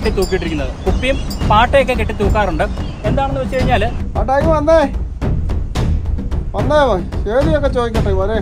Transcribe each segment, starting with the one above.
കെട്ടി തൂക്കിയിട്ടിരിക്കുന്നത് കുപ്പിയും പാട്ടയൊക്കെ കെട്ടി തൂക്കാറുണ്ട് എന്താണെന്ന് വെച്ച് കഴിഞ്ഞാൽ ആ ടൈം വന്നേ വന്നേ മോൻ. ശരിയൊക്കെ ചോദിക്കട്ടെ മോനെ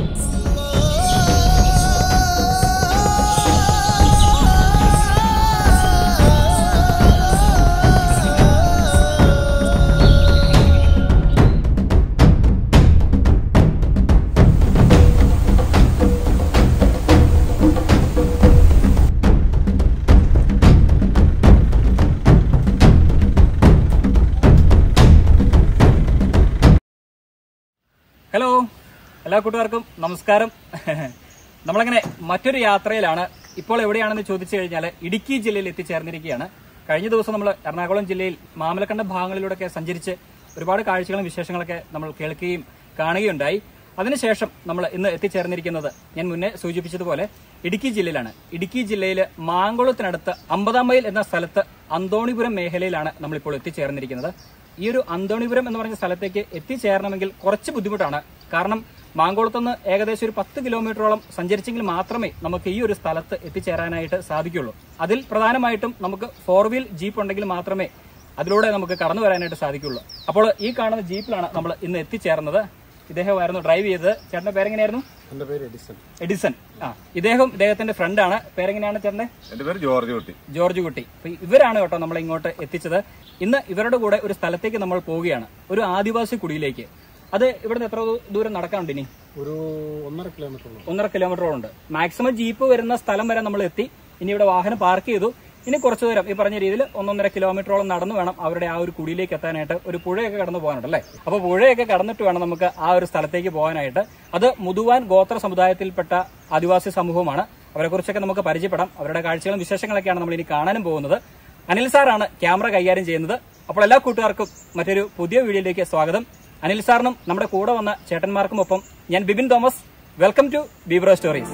ഹലോ എല്ലാ കൂട്ടുകാർക്കും നമസ്കാരം നമ്മളങ്ങനെ മറ്റൊരു യാത്രയിലാണ് ഇപ്പോൾ എവിടെയാണെന്ന് ചോദിച്ചു കഴിഞ്ഞാൽ ഇടുക്കി ജില്ലയിൽ എത്തിച്ചേർന്നിരിക്കുകയാണ് കഴിഞ്ഞ ദിവസം നമ്മൾ എറണാകുളം ജില്ലയിൽ മാമലക്കണ്ട ഭാഗങ്ങളിലൂടെയൊക്കെ സഞ്ചരിച്ച് ഒരുപാട് കാഴ്ചകളും വിശേഷങ്ങളൊക്കെ നമ്മൾ കേൾക്കുകയും കാണുകയുണ്ടായി അതിനുശേഷം നമ്മൾ ഇന്ന് എത്തിച്ചേർന്നിരിക്കുന്നത് ഞാൻ മുന്നേ സൂചിപ്പിച്ചതുപോലെ ഇടുക്കി ജില്ലയിലാണ് ഇടുക്കി ജില്ലയിൽ മാങ്കുളത്തിനടുത്ത് അമ്പതാം മൈൽ എന്ന സ്ഥലത്ത് അന്തോണിപുരം മേഖലയിലാണ് നമ്മളിപ്പോൾ എത്തിച്ചേർന്നിരിക്കുന്നത് ഈ ഒരു അന്തോണിപുരം എന്ന് പറഞ്ഞ സ്ഥലത്തേക്ക് എത്തിച്ചേരണമെങ്കിൽ കുറച്ച് ബുദ്ധിമുട്ടാണ് കാരണം മാങ്കോളത്തുനിന്ന് ഏകദേശം ഒരു പത്ത് കിലോമീറ്ററോളം സഞ്ചരിച്ചെങ്കിൽ മാത്രമേ നമുക്ക് ഈ ഒരു സ്ഥലത്ത് എത്തിച്ചേരാനായിട്ട് സാധിക്കുള്ളൂ അതിൽ പ്രധാനമായിട്ടും നമുക്ക് ഫോർ വീൽ ജീപ്പ് ഉണ്ടെങ്കിൽ മാത്രമേ അതിലൂടെ നമുക്ക് കടന്നു വരാനായിട്ട് സാധിക്കുള്ളൂ അപ്പോൾ ഈ കാണുന്ന ജീപ്പിലാണ് നമ്മൾ ഇന്ന് എത്തിച്ചേർന്നത് ഇദ്ദേഹമായിരുന്നു ഡ്രൈവ് ചെയ്തത് ചേട്ടന്റെ പേരെങ്ങനെയായിരുന്നു എന്റെ പേര് എഡിസൺ എഡിസൺ ആ ഇദ്ദേഹം ഇദ്ദേഹത്തിന്റെ ഫ്രണ്ടാണ് പേരെങ്ങനെയാണ് ചേട്ടന്റെ എന്റെ പേര് ജോർജ് കുട്ടി ജോർജ് കുട്ടി അപ്പൊ ഇവരാണ് കേട്ടോ നമ്മളെ ഇങ്ങോട്ട് എത്തിച്ചത് ഇന്ന് ഇവരുടെ കൂടെ ഒരു സ്ഥലത്തേക്ക് നമ്മൾ പോവുകയാണ് ഒരു ആദിവാസി കുടിയിലേക്ക് അത് ഇവിടുന്ന് എത്ര ദൂ- ദൂരം നടക്കാനുണ്ട് ഇനി ഒരു ഒന്നര കിലോമീറ്റർ ഉള്ളൂ ഒന്നര കിലോമീറ്ററോളം ഉണ്ട് മാക്സിമം ജീപ്പ് വരുന്ന സ്ഥലം വരെ നമ്മൾ എത്തി ഇനി ഇവിടെ വാഹനം പാർക്ക് ചെയ്തു ഇനി കുറച്ചു ദൂരം ഈ പറഞ്ഞ രീതിയിൽ ഒന്നൊന്നര കിലോമീറ്ററോളം നടന്നു വേണം അവരുടെ ആ ഒരു കുടിയിലേക്ക് എത്താനായിട്ട് ഒരു പുഴയൊക്കെ കടന്നു പോകാനുണ്ട് അല്ലേ അപ്പൊ പുഴയൊക്കെ കടന്നിട്ട് വേണം നമുക്ക് ആ ഒരു സ്ഥലത്തേക്ക് പോകാനായിട്ട് അത് മുതുവാൻ ഗോത്ര സമുദായത്തിൽപ്പെട്ട ആദിവാസി സമൂഹമാണ് അവരെ കുറിച്ചൊക്കെ നമുക്ക് പരിചയപ്പെടാം അവരുടെ കാഴ്ചകളും വിശേഷങ്ങളൊക്കെയാണ് നമ്മൾ ഇനി കാണാനും പോകുന്നത് അനിൽ സാറാണ് ക്യാമറ കൈകാര്യം ചെയ്യുന്നത് അപ്പോൾ എല്ലാ കൂട്ടുകാർക്കും മറ്റൊരു പുതിയ വീഡിയോയിലേക്ക് സ്വാഗതം അനിൽ സാറിനും നമ്മുടെ കൂടെ വന്ന ചേട്ടന്മാർക്കും ഒപ്പം ഞാൻ Bibin Thomas welcome to Beebro stories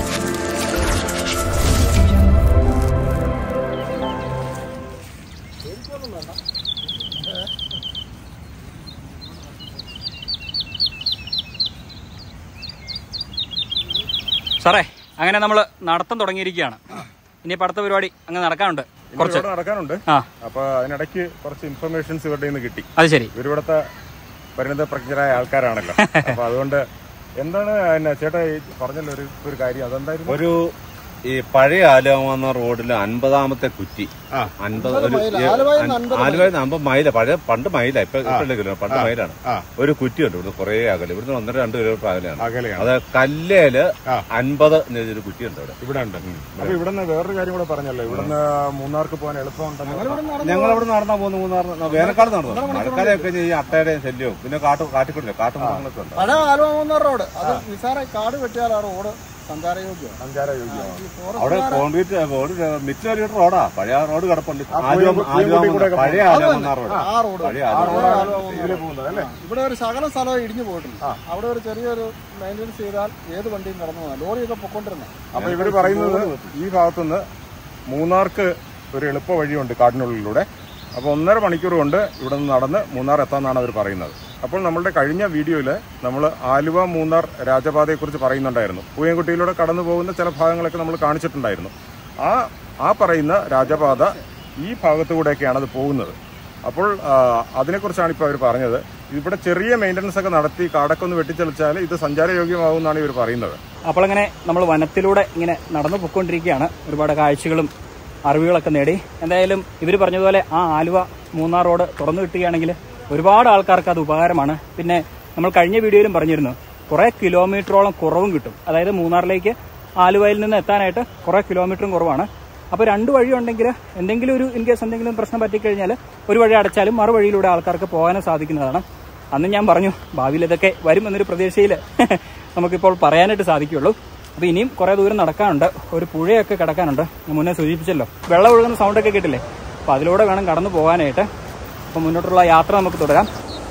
സാറേ അങ്ങനെ നമ്മൾ നടത്തം തുടങ്ങിയിരിക്കുകയാണ് ഇനിയിപ്പോൾ അടുത്ത പരിപാടി അങ്ങ് നടക്കാനുണ്ട് കുറച്ച് ഇവിടെ നടക്കാനുണ്ട് ആ അപ്പൊ അതിനിടയ്ക്ക് കുറച്ച് ഇൻഫർമേഷൻസ് ഇവരുടെ നിന്ന് കിട്ടി അത് ശരി ഇവരിവിടുത്തെ പരിണിത പ്രജ്ഞരായ ആൾക്കാരാണല്ലോ അപ്പൊ അതുകൊണ്ട് എന്താണ് പിന്നെ ചേട്ടാ ഈ പറഞ്ഞല്ലോ ഒരു ഒരു കാര്യം അതെന്തായിരുന്നു ഒരു ഈ പഴയ ആലുവ റോഡിൽ അൻപതാമത്തെ കുറ്റി ആ. അൻപത് അൻപത് ഒരു മൈൽ. ഏ- ആലുവയിൽ നിന്ന് അൻ- അൻപത് ആലുവയിൽ നിന്ന് അമ്പത് മൈല പഴയ പണ്ട് മൈല ഇപ്പൊ ഇപ്പോഴല്ലേ കിലോ പണ്ട് ആ. മൈലാണ് ആ ഒരു കുറ്റിയുണ്ട് ഇവിടുന്ന് കുറേ അകലെ ഇവിടുന്ന് ഒന്നര രണ്ട് കിലോമീറ്റർ അകലെയാണ് അകലെയാണ് അത് കല്ലേല് ആ. അൻപത് എന്നൊരു കുറ്റിയുണ്ട് അവിടെ ഇവിടെ ഉണ്ട് അപ്പൊ ഇവിടുന്ന് വേറൊരു കാര്യം കൂടെ പറഞ്ഞല്ലോ ഇവിടുന്ന് മൂന്നാർക്ക് പോകാൻ എളുപ്പമുണ്ടെന്ന് ഞങ്ങൾ ഇവിടെ നടന്നാ പോകുന്നു മൂന്നാർ വേനൽക്കാലം നടന്നു മഴക്കാലമൊക്കെ ഈ അട്ടയുടെ ശല്യവും പിന്നെ കാട്ടു കാട്ടിക്കൊണ്ടില്ല കാട്ടുമൃഗങ്ങളൊക്കെ ഉണ്ട് പഴയ ആലുവ മൂന്നാർ റോഡ് അത് നിസാറെ കാട് വെട്ടിയാൽ ആ റോഡ് സഞ്ചാരയോഗ്യമാണ് സഞ്ചാര യോഗ്യമാണ് ഈ അവിടെ ഫോറസ്റ്റ് കോൺക്രീറ്റ് റോഡ് മിച്ച ഒരു റോഡാ പഴയ റോഡ് കിടപ്പുണ്ട് ആ ആലുവ പുയ്യം- ആലുവ പുയ്യം കൂടെ പഴയ അത് ആലുവ തന്നെ. റോഡ് ആ റോഡ് പഴയ ആ ആലുവ റോഡാണ് ആലുവ ഇതിലെ പോകുന്നത് അല്ലേ ഇവിടെ ഒരു ശകല സ്ഥലം ഇടിഞ്ഞു പോയിട്ടുണ്ട് അവിടെ ഒരു ചെറിയൊരു മെയിൻ്റെനൻസ് ചെയ്താൽ ഏത് വണ്ടിയും കടന്നു പോകാം ലോറിയൊക്കെ പൊക്കോണ്ടിരുന്നത് അപ്പൊ ഇവര് പറയുന്നത് ഈ ഭാഗത്തുനിന്ന് മൂന്നാർക്ക് ഒരു എളുപ്പ വഴിയുണ്ട് കാടിനുള്ളിലൂടെ അപ്പൊ ഒന്നര മണിക്കൂർ കൊണ്ട് ഇവിടെ നിന്ന് നടന്ന് മൂന്നാർ എത്താന്നാണ് അവർ പറയുന്നത് അപ്പോൾ നമ്മളുടെ കഴിഞ്ഞ വീഡിയോയിൽ നമ്മൾ ആലുവ മൂന്നാർ രാജപാതയെക്കുറിച്ച് പറയുന്നുണ്ടായിരുന്നു പൂയംകുട്ടിയിലൂടെ കടന്നു പോകുന്ന ചില ഭാഗങ്ങളൊക്കെ നമ്മൾ കാണിച്ചിട്ടുണ്ടായിരുന്നു ആ ആ പറയുന്ന രാജപാത ഈ ഭാഗത്തുകൂടെയൊക്കെയാണ് അത് പോകുന്നത് അപ്പോൾ ആ, അതിനെക്കുറിച്ചാണ് ഇപ്പോൾ അവർ പറഞ്ഞത് ഇവിടെ ചെറിയ മെയിൻ്റനൻസ് ഒക്കെ നടത്തി കാടൊക്കെ ഒന്ന് വെട്ടിച്ചെളിച്ചാൽ ഇത് സഞ്ചാരയോഗ്യമാകും എന്നാണ് ഇവർ പറയുന്നത് അപ്പോൾ അങ്ങനെ നമ്മൾ വനത്തിലൂടെ ഇങ്ങനെ നടന്നു പൊയ്ക്കൊണ്ടിരിക്കുകയാണ് ഒരുപാട് കാഴ്ചകളും അറിവുകളൊക്കെ നേടി എന്തായാലും ഇവർ പറഞ്ഞതുപോലെ ആ ആലുവ മൂന്നാർ റോഡ് തുറന്നു കിട്ടുകയാണെങ്കിൽ ഒരുപാട് ആൾക്കാർക്ക് അത് ഉപകാരമാണ് പിന്നെ നമ്മൾ കഴിഞ്ഞ വീഡിയോയിലും പറഞ്ഞിരുന്നു കുറേ കിലോമീറ്ററോളം കുറവും കിട്ടും അതായത് മൂന്നാറിലേക്ക് ആലുവയിൽ നിന്ന് എത്താനായിട്ട് കുറേ കിലോമീറ്ററും കുറവാണ് അപ്പോൾ രണ്ട് വഴി ഉണ്ടെങ്കിൽ എന്തെങ്കിലും ഒരു ഇൻ കേസ് എന്തെങ്കിലും പ്രശ്നം പറ്റിക്കഴിഞ്ഞാൽ ഒരു വഴി അടച്ചാലും മറുവഴിയിലൂടെ ആൾക്കാർക്ക് പോകാനും സാധിക്കുന്നതാണ് അന്ന് ഞാൻ പറഞ്ഞു ഭാവിയിൽ ഇതൊക്കെ വരും എന്നൊരു പ്രതീക്ഷയിൽ നമുക്കിപ്പോൾ പറയാനായിട്ട് സാധിക്കുള്ളൂ അപ്പോൾ ഇനിയും കുറേ ദൂരം നടക്കാനുണ്ട് ഒരു പുഴയൊക്കെ കിടക്കാനുണ്ട് ഞാൻ മുന്നേ സൂചിപ്പിച്ചല്ലോ വെള്ളം ഒഴുകുന്ന സൗണ്ടൊക്കെ കേട്ടില്ലേ അപ്പോൾ അതിലൂടെ വേണം കടന്നു പോകാനായിട്ട് അപ്പോൾ മുന്നോട്ടുള്ള യാത്ര നമുക്ക് തുടരാം